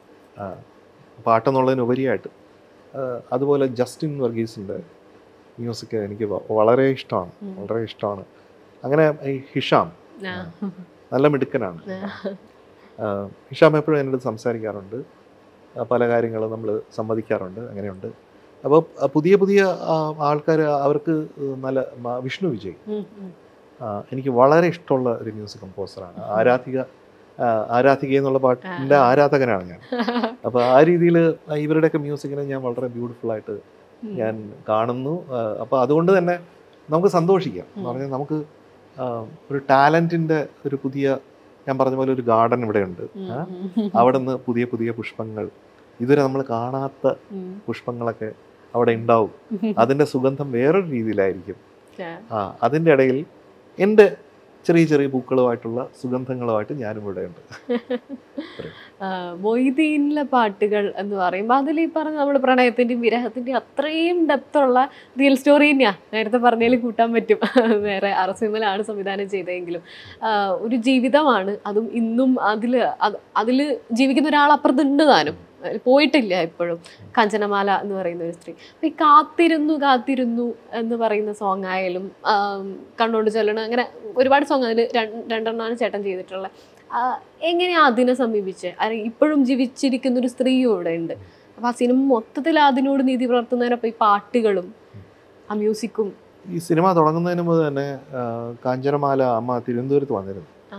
പാട്ടെന്നുള്ളതിനുപരിയായിട്ട് ആ, അതുപോലെ ജസ്റ്റിൻ വർഗീസിൻ്റെ മ്യൂസിക് എനിക്ക് വ- വളരെ ഇഷ്ടമാണ് ഉം. വളരെ ഇഷ്ടമാണ് അങ്ങനെ ഈ ഹിഷാം ആ. നല്ല മിടുക്കനാണ് ആ, ഹിഷാം എപ്പോഴും എന്നോട് സംസാരിക്കാറുണ്ട് ആ, പല കാര്യങ്ങളും നമ്മൾ സമ്മതിക്കാറുണ്ട് അങ്ങനെയുണ്ട് അപ്പോൾ പുതിയ പുതിയ ആൾക്കാർ അവർക്ക് നല്ല മ- വിഷ്ണു വിജയ് ഉം, ഉം. ആ, എനിക്ക് വളരെ ഇഷ്ടമുള്ള ഒരു മ്യൂസിക് കമ്പോസറാണ് ആരാധിക ആ, ആരാധിക എന്നുള്ള പാട്ടിൻ്റെ ആരാധകനാണ് ഞാൻ അപ്പോൾ ആ രീതിയിൽ ഇവരുടെയൊക്കെ മ്യൂസിക്കിനെ ഞാൻ വളരെ ബ്യൂട്ടിഫുൾ ആയിട്ട് ഉം. ഞാൻ കാണുന്നു അപ്പോൾ അതുകൊണ്ട് തന്നെ നമുക്ക് സന്തോഷിക്കാം എന്ന് പറഞ്ഞാൽ നമുക്ക് ആ, ഒരു ടാലൻറ്റിൻ്റെ ഒരു പുതിയ ഞാൻ പറഞ്ഞ പോലെ ഒരു ഗാർഡൻ ഇവിടെയുണ്ട് ഉം, ആ? ഉം. അവിടെ നിന്ന് പുതിയ പുതിയ പുഷ്പങ്ങൾ ഇതുവരെ നമ്മൾ കാണാത്ത ഉം. പുഷ്പങ്ങളൊക്കെ അവിടെ ഉണ്ടാവും അതിൻ്റെ സുഗന്ധം വേറൊരു രീതിയിലായിരിക്കും ആ. ആ അതിൻ്റെ ഇടയിൽ എൻ്റെ ചെറിയ ചെറിയ പൂക്കളുമായിട്ടുള്ള സുഗന്ധങ്ങളുമായിട്ട് ഞാനും ഇവിടെ ഉണ്ട് ആ, മൊയ്തീനിലെ പാട്ടുകൾ എന്ന് പറയുമ്പോൾ അതിൽ ഈ പറഞ്ഞ നമ്മൾ പ്രണയത്തിന്റെയും വിരഹത്തിന്റെയും അത്രയും ഡെപ്തുള്ള റിയൽ സ്റ്റോറി തന്നെയാ നേരത്തെ പറഞ്ഞതിൽ കൂട്ടാൻ പറ്റും വേറെ അറസിമലാണ് സംവിധാനം ചെയ്തതെങ്കിലും ആ, ഒരു ജീവിതമാണ് അതും ഇന്നും അതിൽ അതിൽ ജീവിക്കുന്ന ഒരാൾ അപ്പുറത്തുണ്ട് താനും പോയിട്ടില്ല ഇപ്പോഴും കഞ്ചനമാല എന്ന് പറയുന്ന ഒരു സ്ത്രീ അപ്പൊ ഈ കാത്തിരുന്നു കാത്തിരുന്നു എന്ന് പറയുന്ന സോങ് ആയാലും ആം, കണ്ണോട് ചൊല്ലണം അങ്ങനെ ഒരുപാട് സോങ് അതിൽ രണ്ടെണ്ണമാണ് ചേട്ടൻ ചെയ്തിട്ടുള്ളത് ആ, എങ്ങനെയാ അതിനെ സമീപിച്ച് അല്ലെങ്കിൽ ഇപ്പോഴും ജീവിച്ചിരിക്കുന്ന ഒരു സ്ത്രീയും ഇവിടെ ഉണ്ട് അപ്പൊ ആ സിനിമ മൊത്തത്തിൽ അതിനോട് നീതി പുലർത്തുന്നതിനൊപ്പം ഈ പാട്ടുകളും ആ മ്യൂസിക്കും ഈ സിനിമ തുടങ്ങുന്നതിന് മുമ്പ് തന്നെ ആ, കാഞ്ചനമാല അമ്മ തിരുവനന്തപുരത്ത് വന്നിരുന്നു ആ.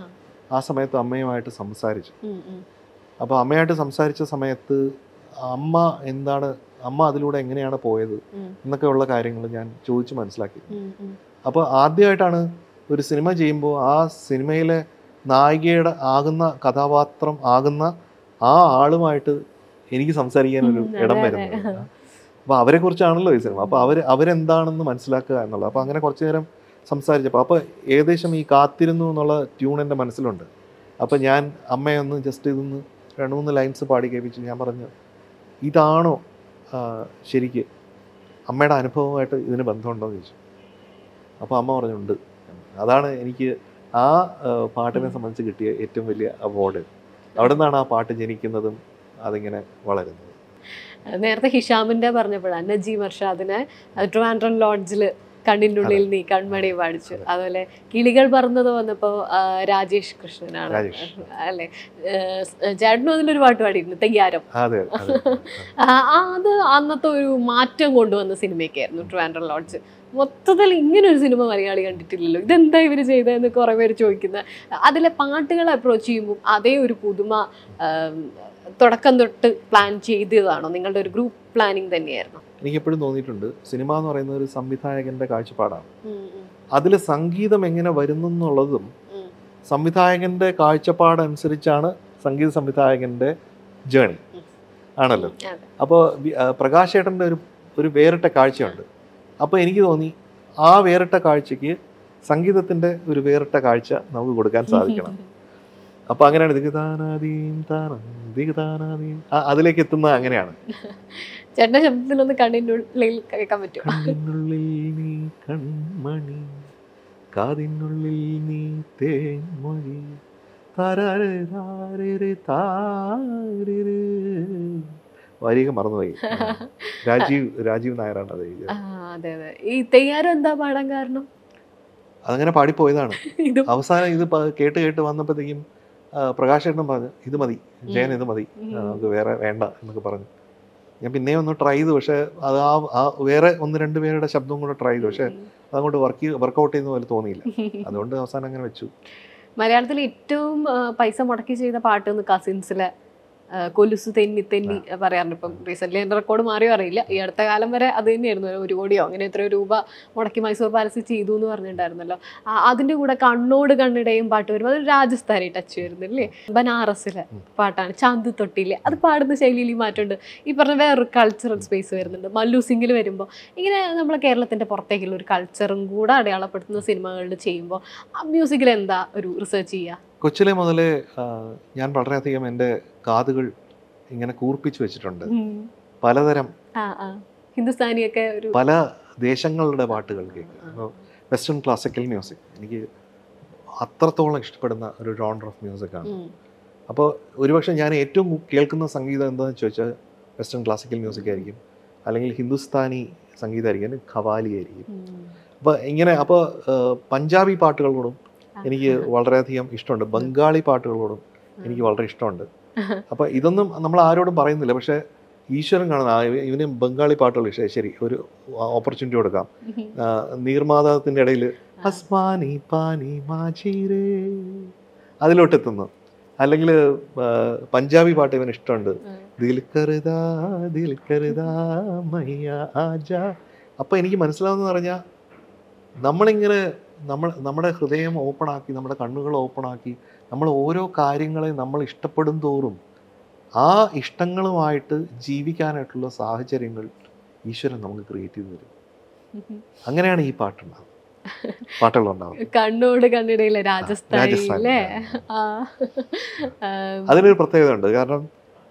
ആ സമയത്ത് അമ്മയുമായിട്ട് സംസാരിച്ചു ഉം, ഉം. അപ്പോൾ അമ്മയായിട്ട് സംസാരിച്ച സമയത്ത് അമ്മ എന്താണ് അമ്മ അതിലൂടെ എങ്ങനെയാണ് പോയത് ഉം. എന്നൊക്കെയുള്ള കാര്യങ്ങൾ ഞാൻ ചോദിച്ച് മനസ്സിലാക്കി ഉം, ഉം. അപ്പോൾ ആദ്യമായിട്ടാണ് ഒരു സിനിമ ചെയ്യുമ്പോൾ ആ സിനിമയിലെ നായികയുടെ ആകുന്ന കഥാപാത്രം ആകുന്ന ആ ആളുമായിട്ട് എനിക്ക് സംസാരിക്കാൻ ഒരു ഉം, ഇടം അതെ, വരുന്നത് അപ്പോൾ അവരെ കുറിച്ചാണല്ലോ ഈ സിനിമ അപ്പോൾ അവർ അവരെന്താണെന്ന് മനസ്സിലാക്കുക എന്നുള്ളത് അപ്പോൾ അങ്ങനെ കുറച്ച് നേരം സംസാരിച്ചപ്പോൾ അപ്പോൾ ഏകദേശം ഈ കാത്തിരുന്നു എന്നുള്ള ട്യൂൺ എൻ്റെ മനസ്സിലുണ്ട് അപ്പോൾ ഞാൻ അമ്മയൊന്ന് ജസ്റ്റ് ഇതൊന്ന് രണ്ട് മൂന്ന് ലൈൻസ് പാടി കേൾപ്പിച്ച് ഞാൻ പറഞ്ഞു ഇതാണോ ആ, ശരിക്ക് അമ്മയുടെ അനുഭവമായിട്ട് ഇതിന് ബന്ധമുണ്ടോ എന്ന് ചോദിച്ചു അപ്പോൾ അമ്മ പറഞ്ഞുണ്ട് അതാണ് എനിക്ക് ആ ആ, പാട്ടിനെ സംബന്ധിച്ച് കിട്ടിയ ഏറ്റവും വലിയ അവാർഡ് അവിടെ നിന്നാണ് ആ പാട്ട് ജനിക്കുന്നതും അതിങ്ങനെ വളരുന്നത് നേരത്തെ ഹിഷാമിന്റെ പറഞ്ഞപ്പോഴാണ് നജീം അർഷാദിനെ ട്രിവാൻഡ്രം ലോഡ്ജിൽ കണ്ണിൻ്റെ ഉള്ളിൽ നീ കൺമണി പാടിച്ചു അതെ. അതുപോലെ കിളികൾ പറന്നത് വന്നപ്പോ ആ, രാജേഷ് കൃഷ്ണനാണ് രാജേഷ്. അല്ലെ ചേട്ടനും അതിലൊരു പാട്ട് പാടിയിരുന്നു തെയ്യാരം അതെ അതെ ആ, ആ, അത് അന്നത്തെ ഒരു മാറ്റം കൊണ്ടുവന്ന സിനിമയൊക്കെയായിരുന്നു ട്രിവാൻഡ്രം ലോഡ്ജ് മൊത്തത്തിൽ ഇങ്ങനെ ഒരു സിനിമ മലയാളി കണ്ടിട്ടില്ലല്ലോ ഇതെന്താ ഇവർ ചെയ്തതെന്ന് കുറേ പേര് ചോദിക്കുന്നത് അതിലെ പാട്ടുകൾ അപ്രോച്ച് ചെയ്യുമ്പോൾ അതേ ഒരു പുതുമ ആം, തുടക്കം തൊട്ട് പ്ലാൻ ചെയ്തതാണോ നിങ്ങളുടെ ഒരു ഗ്രൂപ്പ് പ്ലാനിങ് തന്നെയായിരുന്നു എനിക്ക് എപ്പോഴും തോന്നിയിട്ടുണ്ട് സിനിമ എന്ന് പറയുന്നത് ഒരു സംവിധായകന്റെ കാഴ്ചപ്പാടാണ് ഉം, ഉം, അതിൽ സംഗീതം എങ്ങനെ വരുന്നു എന്നുള്ളതും ഉം. സംവിധായകന്റെ കാഴ്ചപ്പാടനുസരിച്ചാണ് സംഗീത സംവിധായകന്റെ ജേണി ആണല്ലോ അതെ. അപ്പോൾ പ്രകാശ് ഏട്ടൻ്റെ ഒരു ഒരു വേറിട്ട കാഴ്ചയുണ്ട് അപ്പോൾ എനിക്ക് തോന്നി ആ വേറിട്ട കാഴ്ചയ്ക്ക് സംഗീതത്തിൻ്റെ ഒരു വേറിട്ട കാഴ്ച നമുക്ക് കൊടുക്കാൻ സാധിക്കണം അപ്പോൾ അങ്ങനെയാണ് ദിഗതാനാദീം താനം ദിഗതാനാദീം ആ, അതിലേക്ക് എത്തുന്ന അങ്ങനെയാണ് ചേട്ടന്റെ ശബ്ദത്തിലൊന്ന് കണ്ണിൻ്റെ ഉള്ളിൽ കേൾക്കാൻ പറ്റും കണ്ണിനുള്ളിൽ നീ കൺമണി കാതിനുള്ളിൽ നീ തേൻമൊഴി തരരെ താരരെ താരരെ വരിക മറന്നുപോയി രാജീവ് രാജീവ് നായരാണ് അത് എഴുതിയത് ആ, അതെ അതെ ഈ തെയ്യാരം എന്താ പാടാൻ കാരണം അതങ്ങനെ പാടിപ്പോയതാണ് ഇത് അവസാനം ഇത് പ- കേട്ട് കേട്ട് വന്നപ്പോഴത്തേക്കും പ്രകാശേട്ടൻ പറഞ്ഞു ഇത് മതി ജയൻ ഇത് മതി ആ, നമുക്ക് വേറെ വേണ്ട എന്നൊക്കെ പറഞ്ഞു ഞാൻ പിന്നെയും ഒന്ന് ട്രൈ ചെയ്തു പക്ഷേ അത് ആ ആ വേറെ ഒന്ന് രണ്ട് പേരുടെ ശബ്ദവും കൂടെ ട്രൈ ചെയ്തു പക്ഷേ അതങ്ങോട്ട് വർക്ക് വർക്കൗട്ട് ചെയ്യുന്ന പോലെ തോന്നിയില്ല അതുകൊണ്ട് അവസാനം അങ്ങനെ വെച്ചു മലയാളത്തിൽ ഏറ്റവും ആ, പൈസ മുടക്കി ചെയ്ത പാട്ട് എന്ന് കസിൻസിലെ ആ, കൊലുസ് തെന്നി തെന്നി പറയാറുണ്ട് ഇപ്പം റീസെന്റ് എൻ്റെ റെക്കോർഡ് മാറിയോ അറിയില്ല ഈ അടുത്ത കാലം വരെ അത് തന്നെയായിരുന്നു ഒരു കോടിയോ അങ്ങനെ എത്രയോ രൂപ മുടക്കി മൈസൂർ പാലസ് ചെയ്തു എന്ന് പറഞ്ഞിട്ടുണ്ടായിരുന്നല്ലോ ആ, അതിന്റെ കൂടെ കണ്ണോട് കണ്ണിടയും പാട്ട് വരുമ്പോൾ അത് രാജസ്ഥാനി ടച്ച് വരുന്നില്ലേ ബനാറസിലെ പാട്ടാണ് ചാന്ത് തൊട്ടില്ലേ അത് പാടുന്ന ശൈലിയിൽ ഈ മാറ്റമുണ്ട് ഈ പറഞ്ഞ വേറൊരു കൾച്ചറൽ സ്പേസ് വരുന്നുണ്ട് മല്ലു സിംഗിൽ വരുമ്പോൾ ഇങ്ങനെ നമ്മളെ കേരളത്തിന്റെ പുറത്തേക്കുള്ള ഒരു കൾച്ചറും കൂടെ അടയാളപ്പെടുത്തുന്ന സിനിമകളിൽ ചെയ്യുമ്പോൾ മ്യൂസിക്കിൽ എന്താ ഒരു റിസർച്ച് ചെയ്യുക കൊച്ചിലെ മുതലേ ആ, ഞാൻ വളരെയധികം എൻ്റെ കാതുകൾ ഇങ്ങനെ കൂർപ്പിച്ച് വെച്ചിട്ടുണ്ട് പലതരം ആ ആ ഹിന്ദുസ്ഥാനിയൊക്കെ ഒരു പല ദേശങ്ങളുടെ പാട്ടുകൾ കേൾക്കുക വെസ്റ്റേൺ ക്ലാസിക്കൽ മ്യൂസിക് എനിക്ക് അത്രത്തോളം ഇഷ്ടപ്പെടുന്ന ഒരു ജോണർ ഓഫ് മ്യൂസിക്കാണ് ഉം, അപ്പോൾ ഒരുപക്ഷെ ഞാൻ ഏറ്റവും കൂ- കേൾക്കുന്ന സംഗീതം എന്താണെന്ന് ചോദിച്ചാൽ വെസ്റ്റേൺ ക്ലാസിക്കൽ മ്യൂസിക് ആയിരിക്കും അല്ലെങ്കിൽ ഹിന്ദുസ്ഥാനി സംഗീതമായിരിക്കും അല്ലെങ്കിൽ ഖവാലി ആയിരിക്കും ഉം. അപ്പോൾ ഇങ്ങനെ അപ്പോൾ പഞ്ചാബി പാട്ടുകളോടും ആ. എനിക്ക് വളരെയധികം ഇഷ്ടമുണ്ട് ബംഗാളി പാട്ടുകളോടും എനിക്ക് വളരെ ഇഷ്ടമുണ്ട് അപ്പോൾ ഇതൊന്നും നമ്മൾ ആരോടും പറയുന്നില്ല പക്ഷേ ഈശ്വരൻ കാണുന്ന ആ, ഇവ- ഇവന് ബംഗാളി പാട്ടുകൾ ഇഷ്ടം ശരി ഒരു ഓപ്പർച്യൂണിറ്റി കൊടുക്കാം ആ, നീർമാതാവത്തിൻ്റെ ഇടയിൽ അസ്മാനി പാനി മാചീരേ അതിലോട്ടെത്തുന്നു അല്ലെങ്കിൽ പഞ്ചാബി പാട്ട് ഇവന് ഇഷ്ടമുണ്ട് ദിൽ കരുതാ ദിൽ കരുതാ മയ്യ ആജാ അപ്പോൾ എനിക്ക് മനസ്സിലാവുന്ന പറഞ്ഞാൽ നമ്മളിങ്ങനെ നമ്മൾ നമ്മുടെ ഹൃദയം ഓപ്പണാക്കി നമ്മുടെ കണ്ണുകൾ ഓപ്പണാക്കി നമ്മൾ ഓരോ കാര്യങ്ങളെ നമ്മൾ ഇഷ്ടപ്പെടും തോറും ആ ഇഷ്ടങ്ങളുമായിട്ട് ജീവിക്കാനായിട്ടുള്ള സാഹചര്യങ്ങൾ ഈശ്വരൻ നമുക്ക് ക്രിയേറ്റ് ചെയ്ത് തരും അങ്ങനെയാണ് ഈ പാട്ടുണ്ടാവുന്നത് പാട്ടുകൾ ഉണ്ടാവുന്നത് കണ്ണോട് കണ്ണിടയിലെ രാജസ്ഥാനിലെ രാജസ്ഥാനിലെ. ആ ആ, അതിനൊരു പ്രത്യേകത ഉണ്ട് കാരണം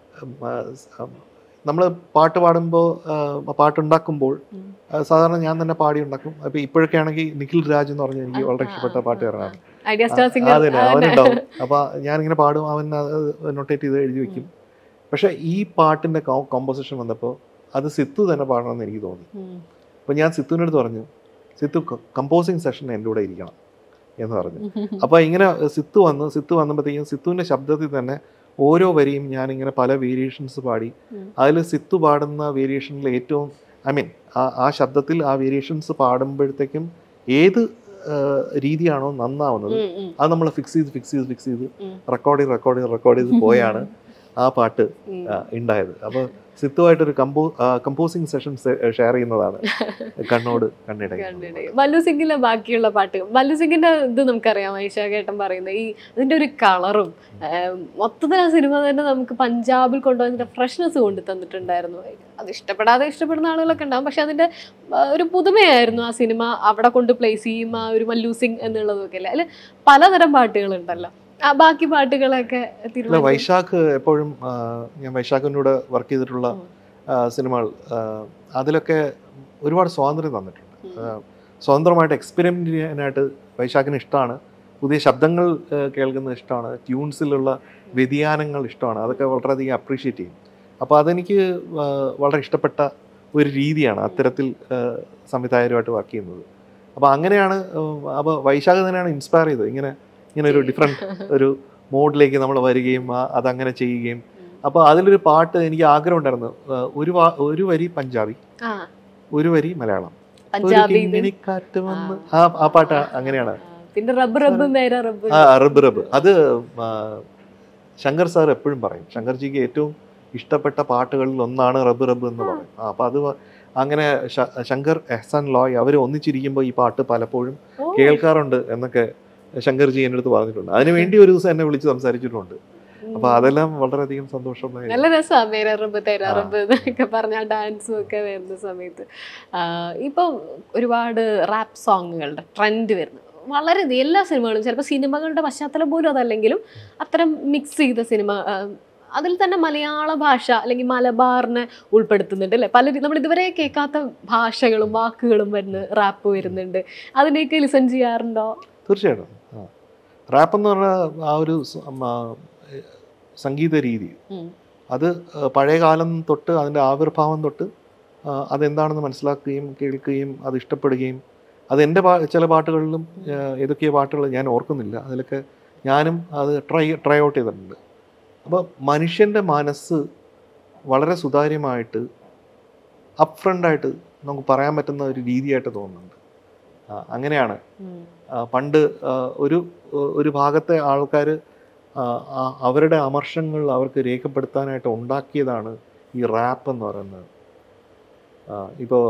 നമ്മൾ പാട്ട് പാടുമ്പോൾ പാട്ടുണ്ടാക്കുമ്പോൾ ഉം. ആ, സാധാരണ ഞാൻ തന്നെ പാടി ഉണ്ടാക്കും അപ്പൊ ഇപ്പോഴൊക്കെ ആണെങ്കിൽ നിഖിൽ രാജ് എന്ന് പറഞ്ഞ എനിക്ക് വളരെ ആ, ഇഷ്ടപ്പെട്ട ആ, പാട്ടുകാരനാണ് ഐഡിയ സ്റ്റാർ സിംഗർ അതെ അവനുണ്ടാവും അപ്പൊ ഞാനിങ്ങനെ പാടും അവൻ നൊട്ടേറ്റ് ചെയ്ത് എഴുതി വെക്കും പക്ഷെ ഈ പാട്ടിന്റെ കോമ്പോസിഷൻ വന്നപ്പോൾ അത് സിത്തു തന്നെ പാടണമെന്ന് എനിക്ക് തോന്നി അപ്പൊ ഞാൻ സിത്തുവിൻ്റെ അടുത്ത് പറഞ്ഞു സിത്തു കമ്പോസിങ് സെഷൻ എൻ്റെ കൂടെ ഇരിക്കണം എന്ന് പറഞ്ഞു അപ്പൊ ഇങ്ങനെ സിത്തു വന്നു സിത്തു വന്നപ്പോഴത്തേക്കും സിത്തുവിന്റെ ശബ്ദത്തിൽ തന്നെ ഓരോ വരിയും ഞാൻ ഇങ്ങനെ പല വേരിയേഷൻസ് പാടി ഉം. അതിൽ സിത്തു പാടുന്ന വേരിയേഷനിൽ ഏറ്റവും ഐ മീൻ ആ ആ ശബ്ദത്തിൽ ആ വേരിയേഷൻസ് പാടുമ്പോഴത്തേക്കും ഏത് ആ, രീതിയാണോ നന്നാവുന്നത് ഉം, ഉം, അത് നമ്മൾ ഫിക്സ് ചെയ്ത് ഫിക്സ് ചെയ്ത് ഫിക്സ് ചെയ്ത് ഉം. റെക്കോർഡ് ചെയ്ത് റെക്കോർഡ് ചെയ്ത് റെക്കോർഡ് ചെയ്ത് പോയാണ് ആ പാട്ട് ഉം. ആ, ഉണ്ടായത് അപ്പോൾ സിത്തുമായിട്ടൊരു കമ്പോ കമ്പോസിങ് സെഷൻ ഷെയർ ചെയ്യുന്നതാണ് കണ്ണോട് കണ്ണിടയിൽ കണ്ടിട്ട് മല്ലു സിംഗിലെ ബാക്കിയുള്ള പാട്ട് മല്ലു സിംഗിന്റെ ഇത് നമുക്കറിയാം ഐഷാകേട്ടൻ പറയുന്നത് ഈ അതിന്റെ ഒരു കളറും മൊത്തത്തിൽ ആ സിനിമ തന്നെ നമുക്ക് പഞ്ചാബിൽ കൊണ്ടുവന്നിട്ട് ഫ്രഷ്നെസ് കൊണ്ട് തന്നിട്ടുണ്ടായിരുന്നു അത് ഇഷ്ടപ്പെടാതെ ഇഷ്ടപ്പെടുന്ന ആളുകളൊക്കെ ഉണ്ടാവും പക്ഷെ അതിന്റെ ആ, ഒരു പുതുമയായിരുന്നു ആ സിനിമ അവിടെ കൊണ്ട് പ്ലേസ് ചെയ്യും ആ ഒരു മല്ലു സിംഗ് എന്നുള്ളതൊക്കെ അല്ലേ അതിൽ പലതരം പാട്ടുകളുണ്ടല്ലോ ആ ബാക്കി പാട്ടുകളൊക്കെ ഇല്ല തീരുമാനിച്ചു വൈശാഖ് എപ്പോഴും ആ, ഞാൻ വൈശാഖിൻ്റെ കൂടെ വർക്ക് ചെയ്തിട്ടുള്ള ഉം. ആ, സിനിമകൾ ആ, അതിലൊക്കെ ഒരുപാട് സ്വാതന്ത്ര്യം തന്നിട്ടുണ്ട് ആ, സ്വതന്ത്രമായിട്ട് എക്സ്പെരിമെൻ്റ് ചെയ്യാനായിട്ട് വൈശാഖിന് ഇഷ്ടമാണ് പുതിയ ശബ്ദങ്ങൾ ആ, കേൾക്കുന്നത് ഇഷ്ടമാണ് ട്യൂൺസിലുള്ള വ്യതിയാനങ്ങൾ ഇഷ്ടമാണ് അതൊക്കെ വളരെയധികം അപ്രീഷിയേറ്റ് ചെയ്യും അപ്പോൾ അതെനിക്ക് ആ, വളരെ ഇഷ്ടപ്പെട്ട ഒരു രീതിയാണ് അത്തരത്തിൽ ആ, സംവിധായകരുമായിട്ട് വർക്ക് ചെയ്യുന്നത് അപ്പോൾ അങ്ങനെയാണ് അപ്പോൾ വൈശാഖ് തന്നെയാണ് ഇൻസ്പയർ ചെയ്തത് ഇങ്ങനെ ഇങ്ങനെ ഒരു ഡിഫറെൻറ്റ് ഒരു മോഡിലേക്ക് നമ്മൾ വരികയും ആ- അതങ്ങനെ ചെയ്യുകയും അപ്പോൾ അതിലൊരു പാട്ട് എനിക്ക് ആഗ്രഹം ഉണ്ടായിരുന്നു ആ, ഒരു വാ- ഒരു വരി പഞ്ചാബി ആ ഒരു വരി മലയാളം ഒരു പഞ്ചാബി ഇത്. കിങ്ങിണിക്കാറ്റ് വന്ന് ആ ആ പാട്ട് അങ്ങനെയാണ് ആ, പിന്നെ റബ്ബ് റബ്ബ് മേര റബ്ബ് ആ റബ്ബ് റബ്ബ് അത് ആ, ശങ്കർ സാർ എപ്പോഴും പറയും ശങ്കർജിക്ക് ഏറ്റവും ഇഷ്ടപ്പെട്ട പാട്ടുകളിൽ ഒന്നാണ് റബ്ബ് റബ്ബ് എന്ന് പറയും ആ, അപ്പൊ അത് വ- അങ്ങനെ ശ- ശങ്കർ എഹ്സാൻ ലോയ് അവർ ഒന്നിച്ചിരിക്കുമ്പോൾ ഈ പാട്ട് പലപ്പോഴും ഓ. കേൾക്കാറുണ്ട് എന്നൊക്കെ ശങ്കർജി എൻ്റെ അടുത്ത് പറഞ്ഞിട്ടുണ്ട് അതിനു വേണ്ടി ഒരു ദിവസം എന്നെ വിളിച്ച് സംസാരിച്ചിട്ടുണ്ട് അപ്പൊ അതെല്ലാം വളരെയധികം സന്തോഷമായി നല്ല രസമാണ് മേര റബ്ബ് തേര ആ. റബ്ബ് എന്നൊക്കെ പറഞ്ഞ ആ ഡാൻസും ഒക്കെ വരുന്ന സമയത്ത് ഇപ്പം ഒരുപാട് റാപ്പ് സോങ്ങുകളുടെ ട്രെൻഡ് വരുന്നു വളരെ ഇത് എല്ലാ സിനിമകളും ചിലപ്പോൾ സിനിമകളുടെ പശ്ചാത്തലം പോലും അതല്ലെങ്കിലും അത്തരം മിക്സ് ചെയ്ത സിനിമ ആ, അതിൽ തന്നെ മലയാള ഭാഷ അല്ലെങ്കിൽ മലബാറിനെ ഉൾപ്പെടുത്തുന്നുണ്ട് അല്ലേ പല നമ്മൾ ഇതുവരെ കേൾക്കാത്ത ഭാഷകളും വാക്കുകളും വരുന്ന റാപ്പ് വരുന്നുണ്ട് അതിനെയൊക്കെ ലിസൺ ചെയ്യാറുണ്ടോ തീർച്ചയായിട്ടും ആ റാപ്പ് എന്ന് പറഞ്ഞാൽ ആ ഒരു സ- ഉം, ആ, ഏ, സംഗീത രീതി ഉം. അത് ആ, പഴയ കാലം തൊട്ട് അതിൻ്റെ ആവിർഭാവം തൊട്ട് ആ, അതെന്താണെന്ന് മനസ്സിലാക്കുകയും കേൾക്കുകയും അത് ഇഷ്ടപ്പെടുകയും അത് എൻ്റെ പാ ചില പാട്ടുകളിലും ആ, ഏതൊക്കെയോ പാട്ടുകൾ ഞാൻ ഓർക്കുന്നില്ല അതിലൊക്കെ ഞാനും അത് ട്രൈ ട്രൈ ഔട്ട് ചെയ്തിട്ടുണ്ട് അപ്പോൾ മനുഷ്യൻ്റെ മനസ്സ് വളരെ സുതാര്യമായിട്ട് അപ്പ് ഫ്രണ്ടായിട്ട് നമുക്ക് പറയാൻ പറ്റുന്ന ഒരു രീതിയായിട്ട് തോന്നുന്നുണ്ട് ആ, അങ്ങനെയാണ് ഉം. ആ, പണ്ട് ആ, ഒരു ഒരു ഭാഗത്തെ ആൾക്കാർ അവരുടെ അമർഷങ്ങൾ അവർക്ക് രേഖപ്പെടുത്താനായിട്ട് ഉണ്ടാക്കിയതാണ് ഈ റാപ്പ് എന്ന് പറയുന്നത് ഇപ്പോൾ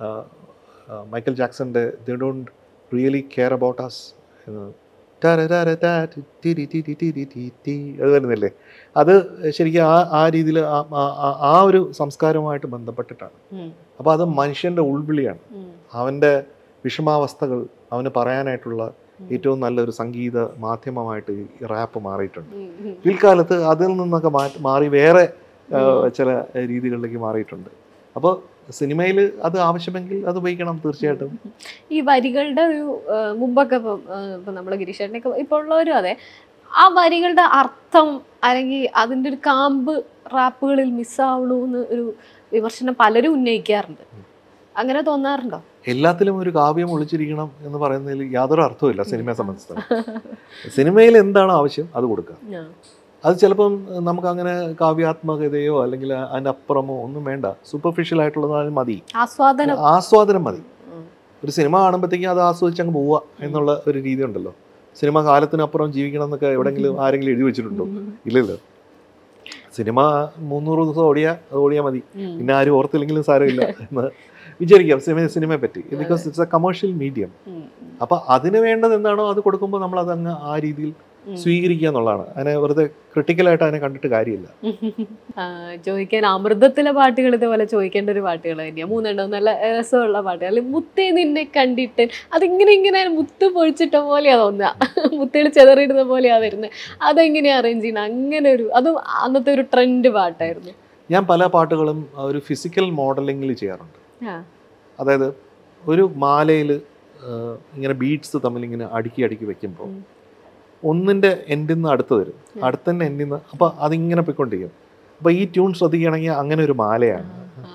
മൈക്കൽ ജാക്സന്റെ the don't really care about us എന്ന് ടരരരടാ ടിരി ടിരി ടിരി ടി ടി അത് വരുന്നില്ലേ അത് ശരിക്കും ആ ആ രീതിയിൽ ആ ഒരു സംസ്കാരവുമായിട്ട് ബന്ധപ്പെട്ടിട്ടാണ് ഉം. അപ്പോൾ അത് മനുഷ്യൻ്റെ ഉൾവിളിയാണ് ഉം. അവൻ്റെ വിഷമാവസ്ഥകൾ അവന് പറയാനായിട്ടുള്ള ഏറ്റവും നല്ലൊരു സംഗീത മാധ്യമമായിട്ട് ഈ റാപ്പ് മാറിയിട്ടുണ്ട് ഉം. ഉം. പിൽക്കാലത്ത് അതിൽ നിന്നൊക്കെ മാറ്റി മാറി വേറെ ആ, ചില രീതികളിലേക്ക് മാറിയിട്ടുണ്ട് അപ്പോൾ സിനിമയിൽ അത് ആവശ്യമെങ്കിൽ അത് ഉപയോഗിക്കണം തീർച്ചയായിട്ടും ഈ വരികളുടെ ഒരു ആ, മുമ്പൊക്കെ ഇപ്പം ആ, ഇപ്പം നമ്മൾ ഗിരീഷേട്ടനൊക്കെ ഇപ്പോൾ ഉള്ളവരും അതെ ആ വരികളുടെ അർത്ഥം അല്ലെങ്കിൽ അതിൻ്റെ ഒരു കാമ്പ് റാപ്പുകളിൽ മിസ്സാവണു എന്ന് ഒരു വിമർശനം പലരും ഉന്നയിക്കാറുണ്ട് അങ്ങനെ തോന്നാറുണ്ടോ എല്ലാത്തിലും ഒരു കാവ്യം ഒളിച്ചിരിക്കണം എന്ന് പറയുന്നതിൽ യാതൊരു അർത്ഥവുമില്ല സിനിമയെ സംബന്ധിച്ചിടത്തോളം സിനിമയിൽ എന്താണോ ആവശ്യം അത് കൊടുക്കുക ആ. അത് ചിലപ്പം നമുക്ക് അങ്ങനെ കാവ്യാത്മകതയോ അല്ലെങ്കിൽ അതിൻ്റെ അപ്പുറമോ ഒന്നും വേണ്ട സൂപ്പർഫിഷ്യൽ ആയിട്ടുള്ളതായാലും മതി ആസ്വാദനം ആസ്വാദനം മതി ഉം. ഒരു സിനിമ കാണുമ്പോഴത്തേക്കും അത് ആസ്വദിച്ച് അങ്ങ് പോവുക എന്നുള്ള ഒരു രീതി ഉണ്ടല്ലോ സിനിമ കാലത്തിനപ്പുറം ജീവിക്കണം എന്നൊക്കെ എവിടെങ്കിലും ആരെങ്കിലും എഴുതി വെച്ചിട്ടുണ്ടോ ഇല്ലല്ലോ സിനിമ മുന്നൂറ് ദിവസം ഓടിയാൽ അത് ഓടിയാൽ മതി ഉം. പിന്നെ ആരും ഓർത്തില്ലെങ്കിലും സാരമില്ല എന്ന് വിചാരിക്കാം സിനിമ സിനിമയെ പറ്റി because it's a commercial medium ഉം. അപ്പൊ അതിന് വേണ്ടത് എന്താണോ അത് കൊടുക്കുമ്പോൾ നമ്മൾ അതങ്ങ് ആ രീതിയിൽ ഉം. സ്വീകരിക്കുക എന്നുള്ളതാണ് അതിനെ വെറുതെ ക്രിട്ടിക്കലായിട്ട് അതിനെ കണ്ടിട്ട് കാര്യമില്ല ആ, ചോദിക്കാൻ അമൃതത്തിലെ പാട്ടുകൾ ഇതുപോലെ ചോദിക്കേണ്ട ഒരു പാട്ടുകൾ തന്നെയാണ് മൂന്നെണ്ണം നല്ല രസമുള്ള പാട്ടുകൾ അല്ലെങ്കിൽ മുത്തേ നിന്നെ കണ്ടിട്ട് അതിങ്ങനെ ഇങ്ങനെ മുത്ത് പൊഴിച്ചിട്ട പോലെയാ തോന്നുക മുത്തുകൾ ചെതറിയിടുന്ന പോലെയാ വരുന്നത് അതെങ്ങനെയാ അറേഞ്ച് ചെയ്യുന്നത് അങ്ങനെ ഒരു അതും അന്നത്തെ ഒരു ട്രെൻഡ് പാട്ടായിരുന്നു ഞാൻ പല പാട്ടുകളും ആ, ഒരു ഫിസിക്കൽ മോഡലിംഗിൽ ചെയ്യാറുണ്ട് ആ. അതായത് ഒരു മാലയിൽ ഇങ്ങനെ ബീഡ്സ് തമ്മിൽ ഇങ്ങനെ അടുക്കി അടുക്കി വെക്കുമ്പോൾ ഉം. ഒന്നിൻ്റെ എൻഡിൽ നിന്ന് അടുത്ത് വരും അടുത്തന്നെ എൻഡിൽ നിന്ന് അപ്പോൾ അതിങ്ങനെ പോയിക്കൊണ്ടിരിക്കും അപ്പോൾ ഈ ട്യൂൺ ശ്രദ്ധിക്കുകയാണെങ്കിൽ അങ്ങനെ ഒരു മാലയാണ് ആ.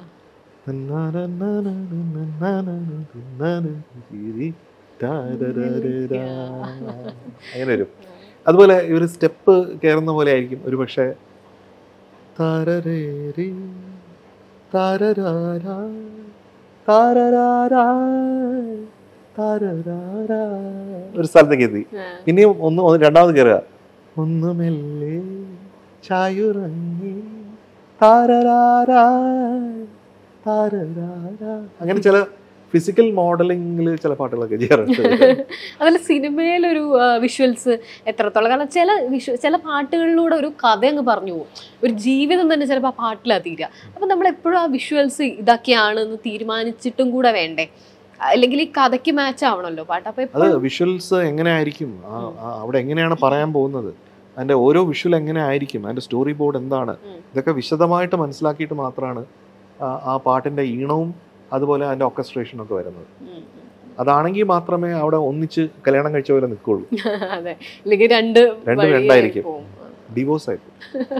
അങ്ങനെ വരും അതുപോലെ ഒരു സ്റ്റെപ്പ് കയറുന്ന പോലെ ആയിരിക്കും ഒരു പക്ഷേ താരരേരി, താരരാരാ, താരരാരാ, താരരാരാ. ഒരു സ്ഥലത്തേക്ക് എത്തി ആ. പിന്നെയും ഒന്ന് ഒന്ന് രണ്ടാമത് കയറുക ഒന്ന് മെല്ലെ ചായുറങ്ങി താരരാരാ, താരരാരാ. അങ്ങനെ ചില ഫിസിക്കൽ മോഡലിംഗിൽ ചില പാട്ടുകളൊക്കെ ചെയ്യാറുണ്ട് അതുപോലെ സിനിമയിലൊരു വിഷ്വൽസ് എത്രത്തോളം കാരണം ചില വിഷ്വ ചില പാട്ടുകളിലൂടെ ഒരു കഥ അങ്ങ് പറഞ്ഞു പോകും ഒരു ജീവിതം തന്നെ ചിലപ്പോൾ ആ പാട്ടിലാണ് തീരുക അപ്പം നമ്മൾ എപ്പോഴും ആ വിഷ്വൽസ് ഇതൊക്കെയാണ് എന്ന് തീരുമാനിച്ചിട്ടും കൂടെ വേണ്ടേ അല്ലെങ്കിൽ ഈ കഥയ്ക്ക് മാച്ച് ആവണല്ലോ പാട്ട് അപ്പം അത് എപ്പോഴും വിഷ്വൽസ് എങ്ങനെ ആയിരിക്കും ആ- ആ- അവിടെ എങ്ങനെയാണ് പറയാൻ പോകുന്നത് അതിന്റെ ഓരോ വിഷ്വൽ എങ്ങനെ ആയിരിക്കും അതിന്റെ സ്റ്റോറി ബോർഡ് എന്താണ് ഉം. ഇതൊക്കെ വിശദമായിട്ട് മനസ്സിലാക്കിയിട്ട് മാത്രമാണ് ആ- ആ പാട്ടിന്റെ ഈണവും അതുപോലെ അതിന്റെ ഓർക്കസ്ട്രേഷനും ഒക്കെ വരുന്നത് ഉം. അതാണെങ്കിൽ മാത്രമേ അവിടെ ഒന്നിച്ച് കല്യാണം കഴിച്ച പോലെ നിൽക്കുള്ളൂ അതെ അല്ലെങ്കിൽ രണ്ട് രണ്ട് വഴിയായി രണ്ടായിരിക്കും. പോവും. ഡിവോഴ്സ് ആയി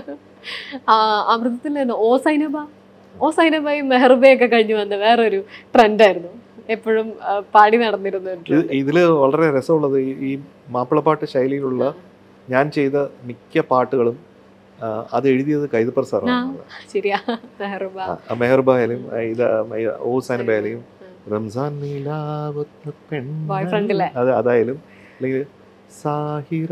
ആ അമൃതത്തിൽ തന്നെ ഓ സൈനബ ഓ സൈനബയും മെഹർബയൊക്കെ കഴിഞ്ഞു വന്ന വേറൊരു ട്രെൻഡായിരുന്നു എപ്പോഴും ആ, പാടി നടന്നിരുന്ന ഒരു ഇത് trend. ഇതില് വളരെ രസമുള്ളത് ഈ- ഈ മാപ്പിളപ്പാട്ട് ശൈലിയിലുള്ള ഞാൻ ചെയ്ത മിക്ക പാട്ടുകളും ആ, അത് എഴുതിയത് കൈതപ്പർ ആ. സാറാണ് ശരിയാ മെഹർബ മെഹർബായാലും ഇത് ഓ സനബായാലും റംസാൻ നീലാവത്ത് Boyfriend ലെ. അത് അതായാലും അല്ലെങ്കിൽ സാഹിറ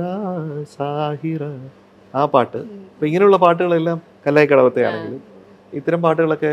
സാഹിറ ആ പാട്ട് ഉം. അപ്പൊ ഇങ്ങനെയുള്ള പാട്ടുകളെല്ലാം കല്ലായി കടവത്തെ ആണെങ്കിലും ഇത്തരം പാട്ടുകളൊക്കെ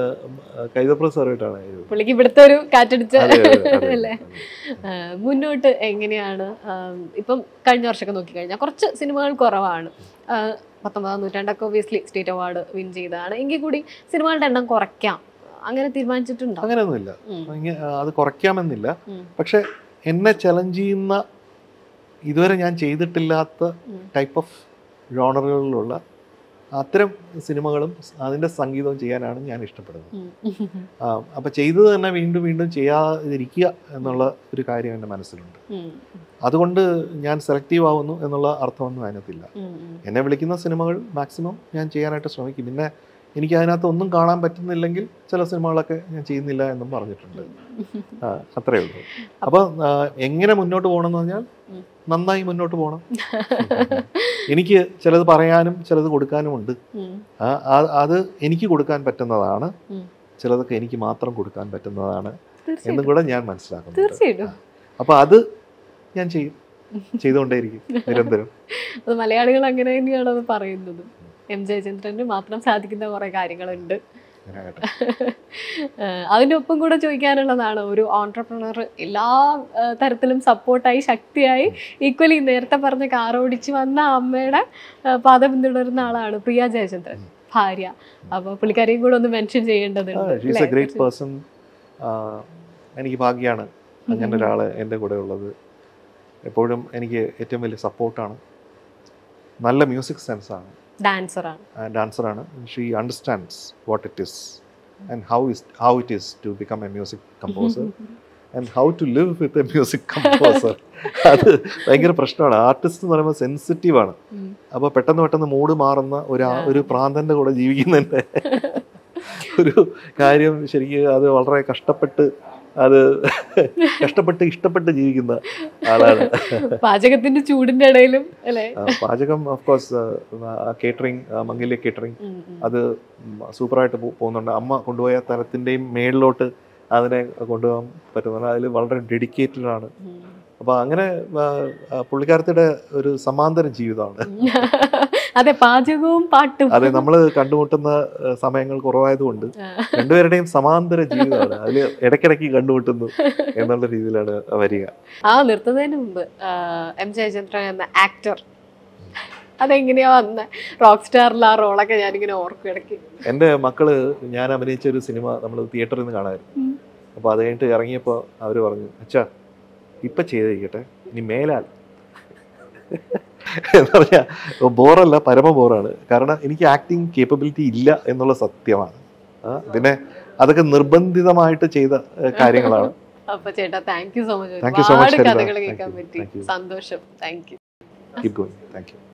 കൈതപ്ര സാറുമായിട്ടാണ് എഴുതുന്നത്. പുള്ളിക്ക് ഇവിടുത്തെ ഒരു കാറ്റടിച്ച അതെ, അതെ, അതെ, അല്ലേ അതെ. ആ, മുന്നോട്ട് എങ്ങനെയാണ് ആം, ഇപ്പം കഴിഞ്ഞ വർഷമൊക്കെ നോക്കിക്കഴിഞ്ഞാൽ കുറച്ച് സിനിമകൾ കുറവാണ് ആ, പത്തൊമ്പതാം നൂറ്റാണ്ടൊക്കെ ഒബിയസ്ലി സ്റ്റേറ്റ് അവാർഡ് വിൻ ചെയ്തതാണ് എങ്കിൽ കൂടി സിനിമകളുടെ എണ്ണം കുറയ്ക്കാം അങ്ങനെ തീരുമാനിച്ചിട്ടുണ്ടോ അങ്ങനെയൊന്നുമില്ല ഉം. ഇങ്ങ- അത് കുറയ്ക്കാമെന്നില്ല ഉം. പക്ഷെ എന്നെ ചലഞ്ച് ചെയ്യുന്ന ഇതുവരെ ഞാൻ ചെയ്തിട്ടില്ലാത്ത ഉം. ടൈപ്പ് ഓഫ് ജോണറുകളിലുള്ള അത്തരം സിനിമകളും അതിൻ്റെ സംഗീതവും ചെയ്യാനാണ് ഞാൻ ഇഷ്ടപ്പെടുന്നത് ഉം. ആ, അപ്പൊ ചെയ്തത് തന്നെ വീണ്ടും വീണ്ടും ചെയ്യാതിരിക്കുക എന്നുള്ള ഒരു കാര്യം എൻ്റെ മനസ്സിലുണ്ട് ഉം. അതുകൊണ്ട് ഞാൻ സെലക്റ്റീവ് ആവുന്നു എന്നുള്ള അർത്ഥമൊന്നും അതിനകത്തില്ല ഉം. ഉം. എന്നെ വിളിക്കുന്ന സിനിമകൾ മാക്സിമം ഞാൻ ചെയ്യാനായിട്ട് ശ്രമിക്കും പിന്നെ എനിക്ക് അതിനകത്ത് ഒന്നും കാണാൻ പറ്റുന്നില്ലെങ്കിൽ ചില സിനിമകളൊക്കെ ഞാൻ ചെയ്യുന്നില്ല എന്നും പറഞ്ഞിട്ടുണ്ട് ആ, അത്രേ ഉള്ളൂ അപ്പോൾ എങ്ങനെ മുന്നോട്ട് പോകണം എന്ന് പറഞ്ഞാൽ ഉം. നന്നായി മുന്നോട്ട് പോകണം എനിക്ക് ചിലത് പറയാനും ചിലത് കൊടുക്കാനും ഉണ്ട് ഉം. ആ, ആ- അത് എനിക്ക് കൊടുക്കാൻ പറ്റുന്നതാണ് ഉം. ചിലതൊക്കെ എനിക്ക് മാത്രം കൊടുക്കാൻ പറ്റുന്നതാണ് എന്നും തീർച്ചയായിട്ടും കൂടെ ഞാൻ മനസ്സിലാക്കുന്നുണ്ട് തീർച്ചയായിട്ടും അപ്പൊ അത് ഞാൻ ചെയ്യും ചെയ്തുകൊണ്ടേയിരിക്കും നിരന്തരം അത് മലയാളികൾ അങ്ങനെ തന്നെയാണ് അത് പറയുന്നത് എം ജയചന്ദ്രന് മാത്രം സാധിക്കുന്ന കുറെ കാര്യങ്ങളുണ്ട് അങ്ങനെ ആകട്ടെ. ഏഹ് അതിന്റെ ഒപ്പം കൂടെ ചോദിക്കാനുള്ളതാണ് ഒരു ഓൺടർപ്രണർ എല്ലാ ഏഹ് തരത്തിലും സപ്പോർട്ടായി ശക്തിയായി ഈക്വലി നേരത്തെ പറഞ്ഞ കാർ ഓടിച്ച് വന്ന അമ്മയുടെ ഏഹ് പാത പിന്തുടരുന്ന ആളാണ് പ്രിയ ജയചന്ദ്രൻ ഭാര്യ അപ്പൊ പുള്ളിക്കാരെയും കൂടെ ഒന്ന് മെൻഷൻ ചെയ്യേണ്ടതുണ്ട് ഷീസ് എ അല്ലേ? ഗ്രേറ്റ് പേഴ്സൺ എനിക്ക് ഭാഗ്യമാണ് അങ്ങനെ ഒരാൾ എൻ്റെ കൂടെ ഉള്ളത് എപ്പോഴും എനിക്ക് ഏറ്റവും വലിയ സപ്പോർട്ടാണ് നല്ല മ്യൂസിക് സെൻസാണ് ഡാൻസറാണ് ഡാൻസറാണ് she understands what it is and how is how it is to become a music composer and how to live with a music composer അത് ഭയങ്കര പ്രശ്നമാണ് ആർട്ടിസ്റ്റ് എന്ന് പറയുമ്പോൾ സെൻസിറ്റീവ് ആണ് ഉം. അപ്പോൾ പെട്ടെന്ന് പെട്ടെന്ന് മൂഡ് മാറുന്ന ഒരു ആ- ഒരു പ്രാന്തന്റെ കൂടെ ജീവിക്കുന്നതിന്റെ ഒരു കാര്യം ശരിക്കും അത് വളരെ കഷ്ടപ്പെട്ട് അത് കഷ്ടപ്പെട്ട് ഇഷ്ടപ്പെട്ട് ജീവിക്കുന്ന ആളാണ് പാചകത്തിന്റെ ചൂടിന്റെ ഇടയിലും അല്ലേ ആ, പാചകം of course catering Mangalya catering ഉം, ഉം. അത് സൂപ്പറായിട്ട് പോകുന്നുണ്ട് അമ്മ കൊണ്ടുപോയ തരത്തിൻ്റെയും മേളിലോട്ട് അതിനെ കൊണ്ടുപോകാൻ പറ്റുന്നുണ്ട് അതിൽ വളരെ ഡെഡിക്കേറ്റഡ് ആണ് ഉം. അപ്പോൾ അങ്ങനെ ആ, ആ, പുള്ളിക്കാരത്തിയുടെ ഒരു സമാന്തര ജീവിതമാണ് അതെ പാചകവും പാട്ടും അതെ നമ്മൾ കണ്ടുമുട്ടുന്ന ആ, സമയങ്ങൾ കുറവായതുകൊണ്ട് ആ. രണ്ടുപേരുടെയും സമാന്തര ജീവിതമാണ് അതിൽ ഇടയ്ക്കിടയ്ക്ക് കണ്ടുമുട്ടുന്നു എന്നുള്ള രീതിയിലാണ് വരിക ആ നിർത്തുന്നതിന് മുമ്പ് ആ, എം ജയചന്ദ്രൻ എന്ന ആക്ടർ അതെങ്ങനെയാ വന്ന റോക്ക് സ്റ്റാറിൽ ആ റോളൊക്കെ ഞാനിങ്ങനെ ഓർക്കും ഇടയ്ക്ക് എൻ്റെ മക്കള് ഞാൻ അഭിനയിച്ച ഒരു സിനിമ നമ്മൾ തിയേറ്ററിൽ നിന്ന് കാണാമായിരുന്നു ഉം. അപ്പോൾ അത് കഴിഞ്ഞിട്ട് ഇറങ്ങിയപ്പോൾ അവർ പറഞ്ഞു അച്ഛാ ഇപ്പം ചെയ്തിരിക്കട്ടെ ഇനി മേലാൽ എന്ന് പറഞ്ഞാൽ ബോറല്ല പരമ ബോറാണ് കാരണം എനിക്ക് ആക്ടിങ് കേപ്പബിലിറ്റി ഇല്ല എന്നുള്ള സത്യമാണ് ആ, പിന്നെ അതൊക്കെ നിർബന്ധിതമായിട്ട് ചെയ്ത ഏഹ്, കാര്യങ്ങളാണ് അപ്പൊ ചേട്ടാ thank you so much Thank you so much, ഒരുപാട് ഹരിത. കഥകൾ Thank കേൾക്കാൻ you. പറ്റി Thank you. സന്തോഷം thank you keep going thank U